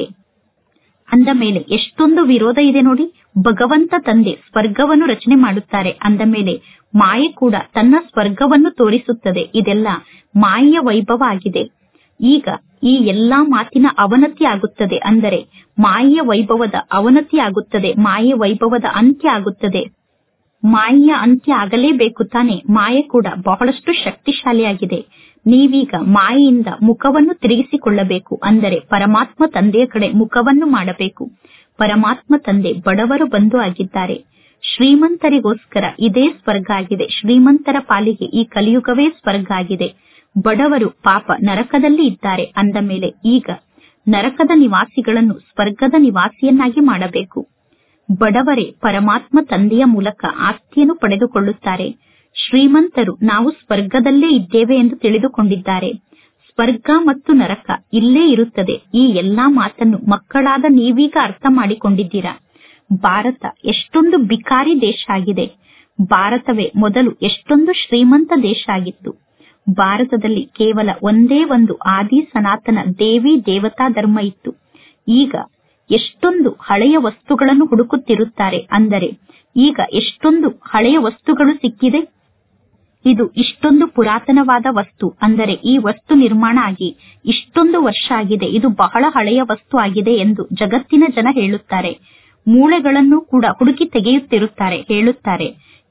ಅಂದ ಮೇಲೆ ಎಷ್ಟೊಂದು ವಿರೋಧ ಇದೆ ನೋಡಿ ಭಗವಂತ ತಂದೆ ಸ್ವರ್ಗವನ್ನು ರಚನೆ ಮಾಡುತ್ತಾರೆ ಅಂದ ಮೇಲೆ ಮಾಯೆ ಕೂಡ ತನ್ನ ಸ್ವರ್ಗವನ್ನು ತೋರಿಸುತ್ತದೆ ಇದೆಲ್ಲ ಮಾಯೆಯ ವೈಭವ ಆಗಿದೆ ಈಗ ಈ ಎಲ್ಲಾ ಮಾತಿನ ಅವನತಿ ಆಗುತ್ತದೆ ಅಂದರೆ ಮಾಯೆಯ ವೈಭವದ ಅವನತಿ ಆಗುತ್ತದೆ ಮಾಯೆಯ ವೈಭವದ ಅಂತ್ಯ ಆಗುತ್ತದೆ ಮಾಯೆಯ ಅಂತ್ಯ ಆಗಲೇಬೇಕು ತಾನೆ ಮಾಯೆ ಕೂಡ ಬಹಳಷ್ಟು ಶಕ್ತಿಶಾಲಿಯಾಗಿದೆ ನೀವೀಗ ಮಾಯೆಯಿಂದ ಮುಖವನ್ನು ತಿರುಗಿಸಿಕೊಳ್ಳಬೇಕು ಅಂದರೆ ಪರಮಾತ್ಮ ತಂದೆಯ ಕಡೆ ಮುಖವನ್ನು ಮಾಡಬೇಕು ಪರಮಾತ್ಮ ತಂದೆ ಬಡವರು ಬಂಧು ಆಗಿದ್ದಾರೆ ಶ್ರೀಮಂತರಿಗೋಸ್ಕರ ಇದೇ ಸ್ವರ್ಗ ಆಗಿದೆ ಶ್ರೀಮಂತರ ಪಾಲಿಗೆ ಈ ಕಲಿಯುಗವೇ ಸ್ವರ್ಗ ಆಗಿದೆ ಬಡವರು ಪಾಪ ನರಕದಲ್ಲಿ ಇದ್ದಾರೆ ಅಂದ ಮೇಲೆ ಈಗ ನರಕದ ನಿವಾಸಿಗಳನ್ನು ಸ್ವರ್ಗದ ನಿವಾಸಿಯನ್ನಾಗಿ ಮಾಡಬೇಕು ಬಡವರೇ ಪರಮಾತ್ಮ ತಂದೆಯ ಮೂಲಕ ಆಸ್ತಿಯನ್ನು ಪಡೆದುಕೊಳ್ಳುತ್ತಾರೆ ಶ್ರೀಮಂತರು ನಾವು ಸ್ವರ್ಗದಲ್ಲೇ ಇದ್ದೇವೆ ಎಂದು ತಿಳಿದುಕೊಂಡಿದ್ದಾರೆ ಸ್ವರ್ಗ ಮತ್ತು ನರಕ ಇಲ್ಲೇ ಇರುತ್ತದೆ ಈ ಎಲ್ಲಾ ಮಾತನ್ನು ಮಕ್ಕಳಾದ ನೀವೀಗ ಅರ್ಥ ಮಾಡಿಕೊಂಡಿದ್ದೀರಾ ಭಾರತ ಎಷ್ಟೊಂದು ಬಿಕಾರಿ ದೇಶ ಆಗಿದೆ ಭಾರತವೇ ಮೊದಲು ಎಷ್ಟೊಂದು ಶ್ರೀಮಂತ ದೇಶ ಆಗಿತ್ತು ಭಾರತದಲ್ಲಿ ಕೇವಲ ಒಂದೇ ಒಂದು ಆದಿ ಸನಾತನ ದೇವಿ ದೇವತಾ ಧರ್ಮ ಇತ್ತು ಈಗ ಎಷ್ಟೊಂದು ಹಳೆಯ ವಸ್ತುಗಳನ್ನು ಹುಡುಕುತ್ತಿರುತ್ತಾರೆ ಅಂದರೆ ಈಗ ಎಷ್ಟೊಂದು ಹಳೆಯ ವಸ್ತುಗಳು ಸಿಕ್ಕಿದೆ ಇದು ಇಷ್ಟೊಂದು ಪುರಾತನವಾದ ವಸ್ತು ಅಂದರೆ ಈ ವಸ್ತು ನಿರ್ಮಾಣ ಆಗಿ ಇಷ್ಟೊಂದು ವರ್ಷ ಆಗಿದೆ ಇದು ಬಹಳ ಹಳೆಯ ವಸ್ತು ಆಗಿದೆ ಎಂದು ಜಗತ್ತಿನ ಜನ ಹೇಳುತ್ತಾರೆ ಮೂಳೆಗಳನ್ನು ಕೂಡ ಹುಡುಕಿ ತೆಗೆಯುತ್ತಿರುತ್ತಾರೆ ಹೇಳುತ್ತಾರೆ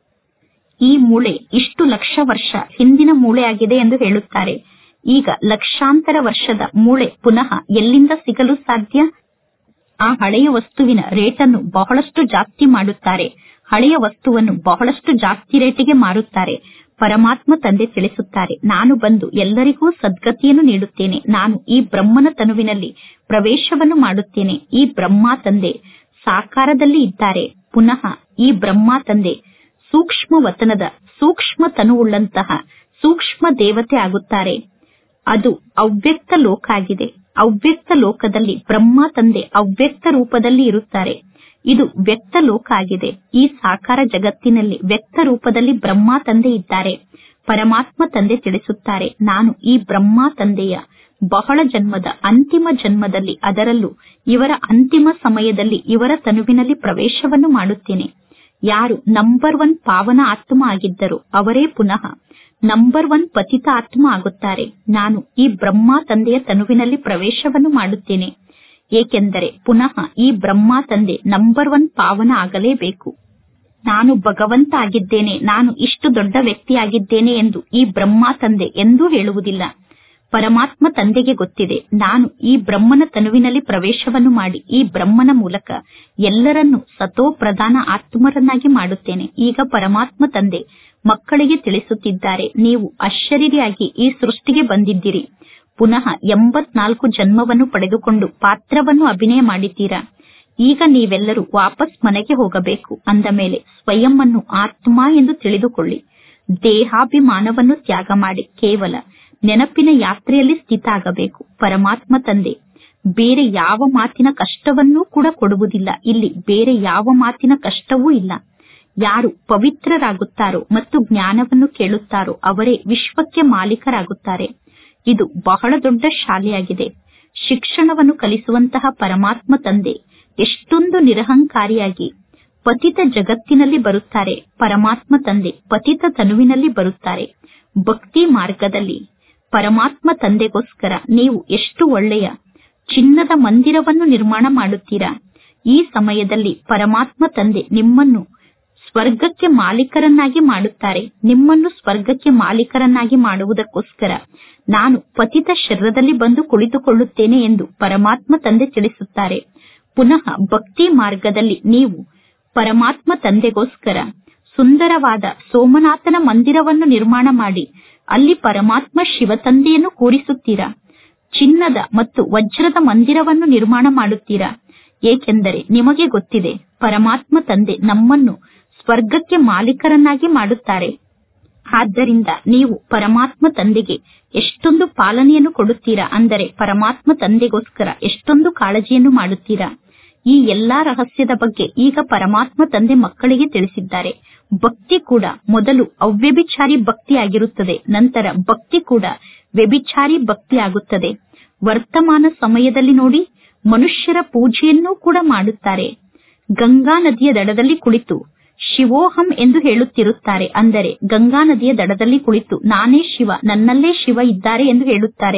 ಈ ಮೂಳೆ ಇಷ್ಟು ಲಕ್ಷ ವರ್ಷ ಹಿಂದಿನ ಮೂಳೆ ಆಗಿದೆ ಎಂದು ಹೇಳುತ್ತಾರೆ ಈಗ ಲಕ್ಷಾಂತರ ವರ್ಷದ ಮೂಳೆ ಪುನಃ ಎಲ್ಲಿಂದ ಸಿಗಲು ಸಾಧ್ಯ ಆ ಹಳೆಯ ವಸ್ತುವಿನ ರೇಟನ್ನು ಬಹಳಷ್ಟು ಜಾಸ್ತಿ ಮಾಡುತ್ತಾರೆ ಹಳೆಯ ವಸ್ತುವನ್ನು ಬಹಳಷ್ಟು ಜಾಸ್ತಿ ರೇಟಿಗೆ ಮಾರುತ್ತಾರೆ ಪರಮಾತ್ಮ ತಂದೆ ತಿಳಿಸುತ್ತಾರೆ ನಾನು ಬಂದು ಎಲ್ಲರಿಗೂ ಸದ್ಗತಿಯನ್ನು ನೀಡುತ್ತೇನೆ ನಾನು ಈ ಬ್ರಹ್ಮನ ತನುವಿನಲ್ಲಿ ಪ್ರವೇಶವನ್ನು ಮಾಡುತ್ತೇನೆ ಈ ಬ್ರಹ್ಮ ತಂದೆ ಸಾಕಾರದಲ್ಲಿ ಇದ್ದಾರೆ ಪುನಃ ಈ ಬ್ರಹ್ಮ ತಂದೆ ಸೂಕ್ಷ್ಮ ವತನದ ಸೂಕ್ಷ್ಮ ತನುವುಳ್ಳಂತಹ ಸೂಕ್ಷ್ಮ ದೇವತೆ ಆಗುತ್ತಾರೆ ಅದು ಅವ್ಯಕ್ತ ಲೋಕ ಆಗಿದೆ ಅವ್ಯಕ್ತ ಲೋಕದಲ್ಲಿ ಬ್ರಹ್ಮ ತಂದೆ ಅವ್ಯಕ್ತ ರೂಪದಲ್ಲಿ ಇರುತ್ತಾರೆ ಇದು ವ್ಯಕ್ತ ಲೋಕ ಆಗಿದೆ ಈ ಸಾಕಾರ ಜಗತ್ತಿನಲ್ಲಿ ವ್ಯಕ್ತ ರೂಪದಲ್ಲಿ ಬ್ರಹ್ಮ ತಂದೆ ಇದ್ದಾರೆ ಪರಮಾತ್ಮ ತಂದೆ ತಿಳಿಸುತ್ತಾರೆ ನಾನು ಈ ಬ್ರಹ್ಮ ತಂದೆಯ ಬಹಳ ಜನ್ಮದ ಅಂತಿಮ ಜನ್ಮದಲ್ಲಿ ಅದರಲ್ಲೂ ಇವರ ಅಂತಿಮ ಸಮಯದಲ್ಲಿ ಇವರ ತನುವಿನಲ್ಲಿ ಪ್ರವೇಶವನ್ನು ಮಾಡುತ್ತೇನೆ ಯಾರು ನಂಬರ್ ಒನ್ ಪಾವನ ಆತ್ಮ ಆಗಿದ್ದರು ಅವರೇ ಪುನಃ ನಂಬರ್ ಒನ್ ಪತಿತ ಆತ್ಮ ಆಗುತ್ತಾರೆ ನಾನು ಈ ಬ್ರಹ್ಮ ತಂದೆಯ ತನುವಿನಲ್ಲಿ ಪ್ರವೇಶವನ್ನು ಮಾಡುತ್ತೇನೆ ಏಕೆಂದರೆ ಪುನಃ ಈ ಬ್ರಹ್ಮ ತಂದೆ ನಂಬರ್ ಒನ್ ಪಾವನ ಆಗಲೇಬೇಕು ನಾನು ಭಗವಂತ ಆಗಿದ್ದೇನೆ ನಾನು ಇಷ್ಟು ದೊಡ್ಡ ವ್ಯಕ್ತಿಯಾಗಿದ್ದೇನೆ ಎಂದು ಈ ಬ್ರಹ್ಮ ತಂದೆ ಎಂದೂ ಹೇಳುವುದಿಲ್ಲ ಪರಮಾತ್ಮ ತಂದೆಗೆ ಗೊತ್ತಿದೆ ನಾನು ಈ ಬ್ರಹ್ಮನ ತನುವಿನಲ್ಲಿ ಪ್ರವೇಶವನ್ನು ಮಾಡಿ ಈ ಬ್ರಹ್ಮನ ಮೂಲಕ ಎಲ್ಲರನ್ನೂ ಸತೋ ಪ್ರಧಾನ ಆತ್ಮರನ್ನಾಗಿ ಮಾಡುತ್ತೇನೆ ಈಗ ಪರಮಾತ್ಮ ತಂದೆ ಮಕ್ಕಳಿಗೆ ತಿಳಿಸುತ್ತಿದ್ದಾರೆ ನೀವು ಅಶರೀರಿಯಾಗಿ ಈ ಸೃಷ್ಟಿಗೆ ಬಂದಿದ್ದೀರಿ ಪುನಃ ಎಂಬತ್ನಾಲ್ಕು ಜನ್ಮವನ್ನು ಪಡೆದುಕೊಂಡು ಪಾತ್ರವನ್ನು ಅಭಿನಯ ಮಾಡಿದ್ದೀರಾ ಈಗ ನೀವೆಲ್ಲರೂ ವಾಪಸ್ ಮನೆಗೆ ಹೋಗಬೇಕು ಅಂದ ಮೇಲೆ ಸ್ವಯಂ ಅನ್ನು ಆತ್ಮ ಎಂದು ತಿಳಿದುಕೊಳ್ಳಿ ದೇಹಾಭಿಮಾನವನ್ನು ತ್ಯಾಗ ಮಾಡಿ ಕೇವಲ ನೆನಪಿನ ಯಾತ್ರೆಯಲ್ಲಿ ಸ್ಥಿತ ಆಗಬೇಕು ಪರಮಾತ್ಮ ತಂದೆ ಬೇರೆ ಯಾವ ಮಾತಿನ ಕಷ್ಟವನ್ನೂ ಕೂಡ ಕೊಡುವುದಿಲ್ಲ ಇಲ್ಲಿ ಬೇರೆ ಯಾವ ಮಾತಿನ ಕಷ್ಟವೂ ಇಲ್ಲ ಯಾರು ಪವಿತ್ರರಾಗುತ್ತಾರೋ ಮತ್ತು ಜ್ಞಾನವನ್ನು ಕೇಳುತ್ತಾರೋ ಅವರೇ ವಿಶ್ವಕ್ಕೆ ಮಾಲೀಕರಾಗುತ್ತಾರೆ ಇದು ಬಹಳ ದೊಡ್ಡ ಶಾಲೆಯಾಗಿದೆ ಶಿಕ್ಷಣವನ್ನು ಕಲಿಸುವಂತಹ ಪರಮಾತ್ಮ ತಂದೆ ಎಷ್ಟೊಂದು ನಿರಹಂಕಾರಿಯಾಗಿ ಪತಿತ ಜಗತ್ತಿನಲ್ಲಿ ಬರುತ್ತಾರೆ ಪರಮಾತ್ಮ ತಂದೆ ಪತಿತ ತನುವಿನಲ್ಲಿ ಬರುತ್ತಾರೆ ಭಕ್ತಿ ಮಾರ್ಗದಲ್ಲಿ ಪರಮಾತ್ಮ ತಂದೆಗೋಸ್ಕರ ನೀವು ಎಷ್ಟು ಒಳ್ಳೆಯ ಚಿನ್ನದ ಮಂದಿರವನ್ನು ನಿರ್ಮಾಣ ಮಾಡುತ್ತೀರಾ ಈ ಸಮಯದಲ್ಲಿ ಪರಮಾತ್ಮ ತಂದೆ ನಿಮ್ಮನ್ನು ಸ್ವರ್ಗಕ್ಕೆ ಮಾಲೀಕರನ್ನಾಗಿ ಮಾಡುತ್ತಾರೆ ನಿಮ್ಮನ್ನು ಸ್ವರ್ಗಕ್ಕೆ ಮಾಲೀಕರನ್ನಾಗಿ ಮಾಡುವುದಕ್ಕೋಸ್ಕರ ನಾನು ಪತಿತ ಶರೀರದಲ್ಲಿ ಬಂದು ಕುಳಿತುಕೊಳ್ಳುತ್ತೇನೆ ಎಂದು ಪರಮಾತ್ಮ ತಂದೆ ತಿಳಿಸುತ್ತಾರೆ ಪುನಃ ಭಕ್ತಿ ಮಾರ್ಗದಲ್ಲಿ ನೀವು ಪರಮಾತ್ಮ ತಂದೆಗೋಸ್ಕರ ಸುಂದರವಾದ ಸೋಮನಾಥನ ಮಂದಿರವನ್ನು ನಿರ್ಮಾಣ ಮಾಡಿ ಅಲ್ಲಿ ಪರಮಾತ್ಮ ಶಿವತಂದೆಯನ್ನು ಕೂರಿಸುತ್ತೀರಾ ಚಿನ್ನದ ಮತ್ತು ವಜ್ರದ ಮಂದಿರವನ್ನು ನಿರ್ಮಾಣ ಮಾಡುತ್ತೀರಾ ಏಕೆಂದರೆ ನಿಮಗೆ ಗೊತ್ತಿದೆ ಪರಮಾತ್ಮ ತಂದೆ ನಮ್ಮನ್ನು ಸ್ವರ್ಗಕ್ಕೆ ಮಾಲೀಕರನ್ನಾಗಿ ಮಾಡುತ್ತಾರೆ ಆದ್ದರಿಂದ ನೀವು ಪರಮಾತ್ಮ ತಂದೆಗೆ ಎಷ್ಟೊಂದು ಪಾಲನೆಯನ್ನು ಕೊಡುತ್ತೀರಾ ಅಂದರೆ ಪರಮಾತ್ಮ ತಂದೆಗೋಸ್ಕರ ಎಷ್ಟೊಂದು ಕಾಳಜಿಯನ್ನು ಮಾಡುತ್ತೀರಾ ಈ ಎಲ್ಲಾ ರಹಸ್ಯದ ಬಗ್ಗೆ ಈಗ ಪರಮಾತ್ಮ ತಂದೆ ಮಕ್ಕಳಿಗೆ ತಿಳಿಸಿದ್ದಾರೆ ಭಕ್ತಿ ಕೂಡ ಮೊದಲು ಅವ್ಯಭಿಚಾರಿ ಭಕ್ತಿ ಆಗಿರುತ್ತದೆ ನಂತರ ಭಕ್ತಿ ಕೂಡ ವ್ಯಭಿಚಾರಿ ಭಕ್ತಿ ಆಗುತ್ತದೆ ವರ್ತಮಾನ ಸಮಯದಲ್ಲಿ ನೋಡಿ ಮನುಷ್ಯರ ಪೂಜೆಯನ್ನೂ ಕೂಡ ಮಾಡುತ್ತಾರೆ ಗಂಗಾ ನದಿಯ ದಡದಲ್ಲಿ ಕುಳಿತು ಶಿವೋಹಂ ಎಂದು ಹೇಳುತ್ತಿರುತ್ತಾರೆ ಅಂದರೆ ಗಂಗಾ ನದಿಯ ದಡದಲ್ಲಿ ಕುಳಿತು ನಾನೇ ಶಿವ ನನ್ನಲ್ಲೇ ಶಿವ ಇದ್ದಾರೆ ಎಂದು ಹೇಳುತ್ತಾರೆ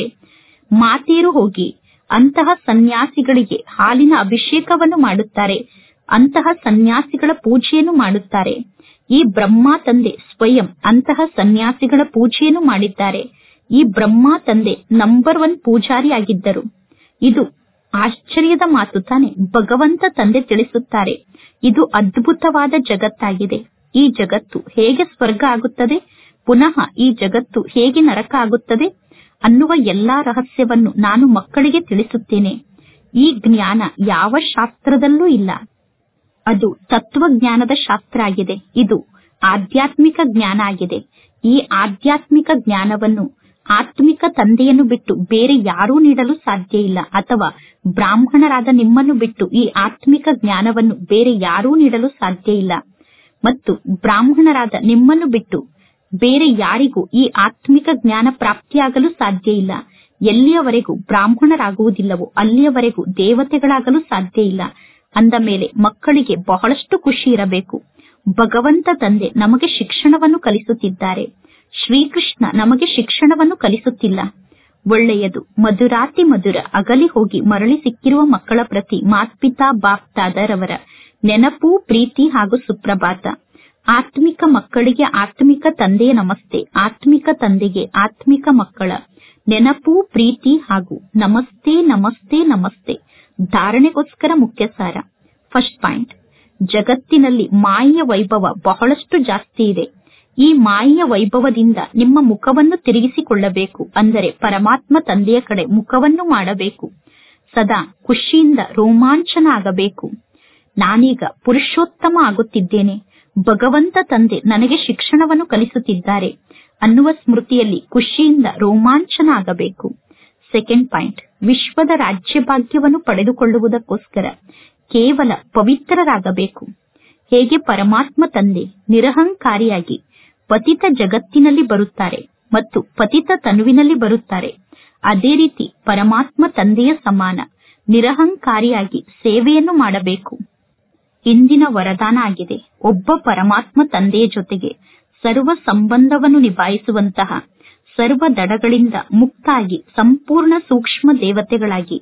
ಮಾತೇರು ಹೋಗಿ ಅಂತಹ ಸನ್ಯಾಸಿಗಳಿಗೆ ಹಾಲಿನ ಅಭಿಷೇಕವನ್ನು ಮಾಡುತ್ತಾರೆ ಅಂತಹ ಸನ್ಯಾಸಿಗಳ ಪೂಜೆಯನ್ನು ಮಾಡುತ್ತಾರೆ ಈ ಬ್ರಹ್ಮ ತಂದೆ ಸ್ವಯಂ ಅಂತಹ ಸನ್ಯಾಸಿಗಳ ಪೂಜೆಯನ್ನು ಮಾಡಿದ್ದಾರೆ ಈ ಬ್ರಹ್ಮ ತಂದೆ ನಂಬರ್ ಒನ್ ಪೂಜಾರಿ ಆಗಿದ್ದರು ಇದು ಆಶ್ಚರ್ಯದ ಮಾತು ತಾನೆ ಭಗವಂತ ತಂದೆ ತಿಳಿಸುತ್ತಾರೆ ಇದು ಅದ್ಭುತವಾದ ಜಗತ್ತಾಗಿದೆ ಈ ಜಗತ್ತು ಹೇಗೆ ಸ್ವರ್ಗ ಆಗುತ್ತದೆ ಪುನಃ ಈ ಜಗತ್ತು ಹೇಗೆ ನರಕ ಆಗುತ್ತದೆ ಅನ್ನುವ ಎಲ್ಲಾ ರಹಸ್ಯವನ್ನು ನಾನು ಮಕ್ಕಳಿಗೆ ತಿಳಿಸುತ್ತೇನೆ ಈ ಜ್ಞಾನ ಯಾವ ಶಾಸ್ತ್ರದಲ್ಲೂ ಇಲ್ಲ ಅದು ತತ್ವಜ್ಞಾನದ ಶಾಸ್ತ್ರ ಆಗಿದೆ ಇದು ಆಧ್ಯಾತ್ಮಿಕ ಜ್ಞಾನ ಆಗಿದೆ ಈ ಆಧ್ಯಾತ್ಮಿಕ ಜ್ಞಾನವನ್ನು ಆತ್ಮಿಕ ತಂದೆಯನ್ನು ಬಿಟ್ಟು ಬೇರೆ ಯಾರೂ ನೀಡಲು ಸಾಧ್ಯ ಇಲ್ಲ ಅಥವಾ ಬ್ರಾಹ್ಮಣರಾದ ನಿಮ್ಮನ್ನು ಬಿಟ್ಟು ಈ ಆತ್ಮಿಕ ಜ್ಞಾನವನ್ನು ಬೇರೆ ಯಾರೂ ನೀಡಲು ಸಾಧ್ಯ ಇಲ್ಲ ಮತ್ತು ಬ್ರಾಹ್ಮಣರಾದ ನಿಮ್ಮನ್ನು ಬಿಟ್ಟು ಬೇರೆ ಯಾರಿಗೂ ಈ ಆತ್ಮಿಕ ಜ್ಞಾನ ಪ್ರಾಪ್ತಿಯಾಗಲು ಸಾಧ್ಯ ಇಲ್ಲ ಎಲ್ಲಿಯವರೆಗೂ ಬ್ರಾಹ್ಮಣರಾಗುವುದಿಲ್ಲವೋ ಅಲ್ಲಿಯವರೆಗೂ ದೇವತೆಗಳಾಗಲು ಸಾಧ್ಯ ಇಲ್ಲ ಅಂದ ಮೇಲೆ ಮಕ್ಕಳಿಗೆ ಬಹಳಷ್ಟು ಖುಷಿ ಇರಬೇಕು ಭಗವಂತ ತಂದೆ ನಮಗೆ ಶಿಕ್ಷಣವನ್ನು ಕಲಿಸುತ್ತಿದ್ದಾರೆ ಶ್ರೀಕೃಷ್ಣ ನಮಗೆ ಶಿಕ್ಷಣವನ್ನು ಕಲಿಸುತ್ತಿಲ್ಲ ಒಳ್ಳೆಯದು ಮಧುರಾತಿ ಮಧುರ ಅಗಲಿ ಹೋಗಿ ಮರಳಿ ಸಿಕ್ಕಿರುವ ಮಕ್ಕಳ ಪ್ರತಿ ಮಾತ್ಪಿತಾ ಬಾಪ್ತಾದರವರ ನೆನಪು ಪ್ರೀತಿ ಹಾಗೂ ಸುಪ್ರಭಾತ ಆತ್ಮಿಕ ಮಕ್ಕಳಿಗೆ ಆತ್ಮಿಕ ತಂದೆಯ ನಮಸ್ತೆ ಆತ್ಮಿಕ ತಂದೆಗೆ ಆತ್ಮಿಕ ಮಕ್ಕಳ ನೆನಪು ಪ್ರೀತಿ ಹಾಗೂ ನಮಸ್ತೆ ನಮಸ್ತೆ ನಮಸ್ತೆ ಧಾರಣೆಗೋಸ್ಕರ ಮುಖ್ಯ ಸಾರ ಫಸ್ಟ್ ಪಾಯಿಂಟ್ ಜಗತ್ತಿನಲ್ಲಿ ಮಾಯೆಯ ವೈಭವ ಬಹಳಷ್ಟು ಜಾಸ್ತಿ ಇದೆ ಈ ಮಾಯೆಯ ವೈಭವದಿಂದ ನಿಮ್ಮ ಮುಖವನ್ನು ತಿರುಗಿಸಿಕೊಳ್ಳಬೇಕು ಅಂದರೆ ಪರಮಾತ್ಮ ತಂದೆಯ ಕಡೆ ಮುಖವನ್ನು ಮಾಡಬೇಕು ಸದಾ ಖುಷಿಯಿಂದ ರೋಮಾಂಚನ ಆಗಬೇಕು ನಾನೀಗ ಪುರುಷೋತ್ತಮ ಆಗುತ್ತಿದ್ದೇನೆ ಭಗವಂತ ತಂದೆ ನನಗೆ ಶಿಕ್ಷಣವನ್ನು ಕಲಿಸುತ್ತಿದ್ದಾರೆ ಅನ್ನುವ ಸ್ಮೃತಿಯಲ್ಲಿ ಖುಷಿಯಿಂದ ರೋಮಾಂಚನ ಆಗಬೇಕು ಸೆಕೆಂಡ್ ಪಾಯಿಂಟ್ ವಿಶ್ವದ ರಾಜ್ಯಭಾಗ್ಯವನ್ನು ಪಡೆದುಕೊಳ್ಳುವುದಕ್ಕೋಸ್ಕರ ಕೇವಲ ಪವಿತ್ರರಾಗಬೇಕು ಹೇಗೆ ಪರಮಾತ್ಮ ತಂದೆ ನಿರಹಂಕಾರಿಯಾಗಿ ಪತಿತ ಜಗತ್ತಿನಲ್ಲಿ ಬರುತ್ತಾರೆ ಮತ್ತು ಪತಿತ ತನುವಿನಲ್ಲಿ ಬರುತ್ತಾರೆ ಅದೇ ರೀತಿ ಪರಮಾತ್ಮ ತಂದೆಯ ಸಮಾನ ನಿರಹಂಕಾರಿಯಾಗಿ ಸೇವೆಯನ್ನು ಮಾಡಬೇಕು ಇಂದಿನ ವರದಾನ ಆಗಿದೆ ಒಬ್ಬ ಪರಮಾತ್ಮ ತಂದೆಯ ಜೊತೆಗೆ ಸರ್ವ ಸಂಬಂಧವನ್ನು ನಿಭಾಯಿಸುವಂತಹ ಸರ್ವ ದಡಗಳಿಂದ ಮುಕ್ತಾಗಿ ಸಂಪೂರ್ಣ ಸೂಕ್ಷ್ಮ ದೇವತೆಗಳಾಗಿ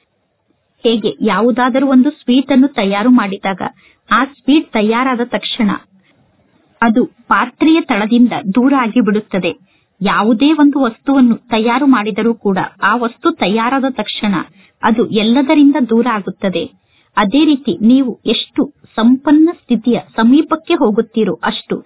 ಹೇಗೆ ಯಾವುದಾದರೂ ಒಂದು ಸ್ವೀಟ್ ಅನ್ನು ತಯಾರು ಮಾಡಿದಾಗ ಆ ಸ್ವೀಟ್ ತಯಾರಾದ ತಕ್ಷಣ ಅದು ಪಾತ್ರೆಯ ತಳದಿಂದ ದೂರ ಆಗಿಬಿಡುತ್ತದೆ ಯಾವುದೇ ಒಂದು ವಸ್ತುವನ್ನು ತಯಾರು ಮಾಡಿದರೂ ಕೂಡ ಆ ವಸ್ತು ತಯಾರಾದ ತಕ್ಷಣ ಅದು ಎಲ್ಲದರಿಂದ ದೂರ ಆಗುತ್ತದೆ ಅದೇ ರೀತಿ ನೀವು ಎಷ್ಟು ಸಂಪನ್ನ ಸ್ಥಿತಿಯ ಸಮೀಪಕ್ಕೆ ಹೋಗುತ್ತೀರೋ ಅಷ್ಟು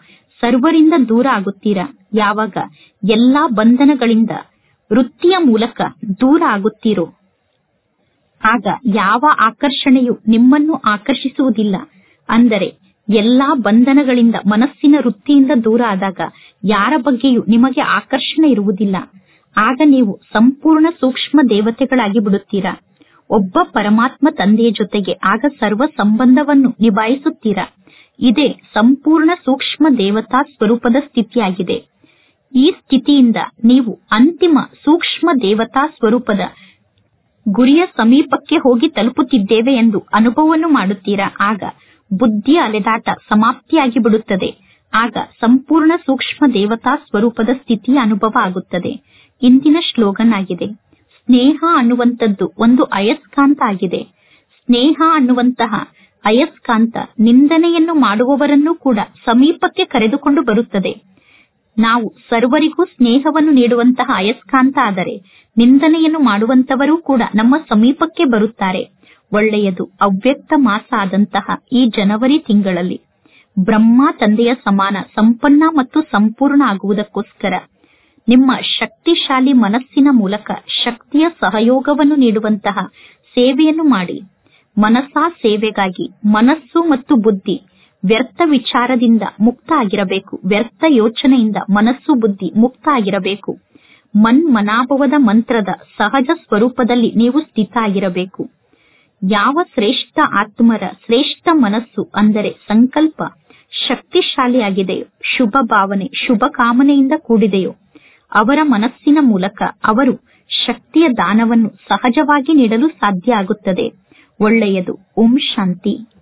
ಸರ್ವರಿಂದ ದೂರ ಆಗುತ್ತೀರಾ ಯಾವಾಗ ಎಲ್ಲಾ ಬಂಧನಗಳಿಂದ ವೃತ್ತಿಯ ಮೂಲಕ ದೂರ ಆಗುತ್ತೀರೋ ಆಗ ಯಾವ ಆಕರ್ಷಣೆಯು ನಿಮ್ಮನ್ನು ಆಕರ್ಷಿಸುವುದಿಲ್ಲ ಅಂದರೆ ಎಲ್ಲಾ ಬಂಧನಗಳಿಂದ ಮನಸ್ಸಿನ ವೃತ್ತಿಯಿಂದ ದೂರ ಆದಾಗ ಯಾರ ಬಗ್ಗೆಯೂ ನಿಮಗೆ ಆಕರ್ಷಣೆ ಇರುವುದಿಲ್ಲ ಆಗ ನೀವು ಸಂಪೂರ್ಣ ಸೂಕ್ಷ್ಮ ದೇವತೆಗಳಾಗಿ ಬಿಡುತ್ತೀರಾ ಒಬ್ಬ ಪರಮಾತ್ಮ ತಂದೆಯ ಜೊತೆಗೆ ಆಗ ಸರ್ವ ಸಂಬಂಧವನ್ನು ನಿಭಾಯಿಸುತ್ತೀರಾ ಇದೇ ಸಂಪೂರ್ಣ ಸೂಕ್ಷ್ಮ ದೇವತಾ ಸ್ವರೂಪದ ಸ್ಥಿತಿಯಾಗಿದೆ ಈ ಸ್ಥಿತಿಯಿಂದ ನೀವು ಅಂತಿಮ ಸೂಕ್ಷ್ಮ ದೇವತಾ ಸ್ವರೂಪದ ಗುರಿಯ ಸಮೀಪಕ್ಕೆ ಹೋಗಿ ತಲುಪುತ್ತಿದ್ದೇವೆ ಎಂದು ಅನುಭವವನ್ನು ಮಾಡುತ್ತೀರಾ ಆಗ ಬುದ್ಧಿಯ ಅಲೆದಾಟ ಸಮಾಪ್ತಿಯಾಗಿ ಬಿಡುತ್ತದೆ ಆಗ ಸಂಪೂರ್ಣ ಸೂಕ್ಷ್ಮ ದೇವತಾ ಸ್ವರೂಪದ ಸ್ಥಿತಿಯ ಅನುಭವ ಆಗುತ್ತದೆ ಇಂದಿನ ಶ್ಲೋಗನ್ ಆಗಿದೆ ಸ್ನೇಹ ಅನ್ನುವಂಥದ್ದು ಒಂದು ಅಯಸ್ಕಾಂತ ಆಗಿದೆ ಸ್ನೇಹ ಅನ್ನುವಂತಹ ಅಯಸ್ಕಾಂತ ನಿಂದನೆಯನ್ನು ಮಾಡುವವರನ್ನು ಕೂಡ ಸಮೀಪಕ್ಕೆ ಕರೆದುಕೊಂಡು ಬರುತ್ತದೆ ನಾವು ಸರ್ವರಿಗೂ ಸ್ನೇಹವನ್ನು ನೀಡುವಂತಹ ಅಯಸ್ಕಾಂತ ಆದರೆ ನಿಂದನೆಯನ್ನು ಮಾಡುವಂತವರೂ ಕೂಡ ನಮ್ಮ ಸಮೀಪಕ್ಕೆ ಬರುತ್ತಾರೆ ಒಳ್ಳೆಯದು ಅವ್ಯಕ್ತ ಮಾಸ ಆದಂತಹ ಈ ಜನವರಿ ತಿಂಗಳಲ್ಲಿ ಬ್ರಹ್ಮ ತಂದೆಯ ಸಮಾನ ಸಂಪನ್ನ ಮತ್ತು ಸಂಪೂರ್ಣ ಆಗುವುದಕ್ಕೋಸ್ಕರ ನಿಮ್ಮ ಶಕ್ತಿಶಾಲಿ ಮನಸ್ಸಿನ ಮೂಲಕ ಶಕ್ತಿಯ ಸಹಯೋಗವನ್ನು ನೀಡುವಂತಹ ಸೇವೆಯನ್ನು ಮಾಡಿ ಮನಸಾ ಸೇವೆಗಾಗಿ ಮನಸ್ಸು ಮತ್ತು ಬುದ್ಧಿ ವ್ಯರ್ಥ ವಿಚಾರದಿಂದ ಮುಕ್ತ ಆಗಿರಬೇಕು ವ್ಯರ್ಥ ಯೋಚನೆಯಿಂದ ಮನಸ್ಸು ಬುದ್ಧಿ ಮುಕ್ತ ಆಗಿರಬೇಕು ಮನ್ ಮನಾಭವದ ಮಂತ್ರದ ಸಹಜ ಸ್ವರೂಪದಲ್ಲಿ ನೀವು ಸ್ಥಿತ ಆಗಿರಬೇಕು ಯಾವ ಶ್ರೇಷ್ಠ ಆತ್ಮರ ಶ್ರೇಷ್ಠ ಮನಸ್ಸು ಅಂದರೆ ಸಂಕಲ್ಪ ಶಕ್ತಿಶಾಲಿಯಾಗಿದೆಯೋ ಶುಭ ಭಾವನೆ ಶುಭ ಕಾಮನೆಯಿಂದ ಕೂಡಿದೆಯೋ ಅವರ ಮನಸ್ಸಿನ ಮೂಲಕ ಅವರು ಶಕ್ತಿಯ ದಾನವನ್ನು ಸಹಜವಾಗಿ ನೀಡಲು ಸಾಧ್ಯ ಆಗುತ್ತದೆ ಒಳ್ಳೆಯದು ಓಂ ಶಾಂತಿ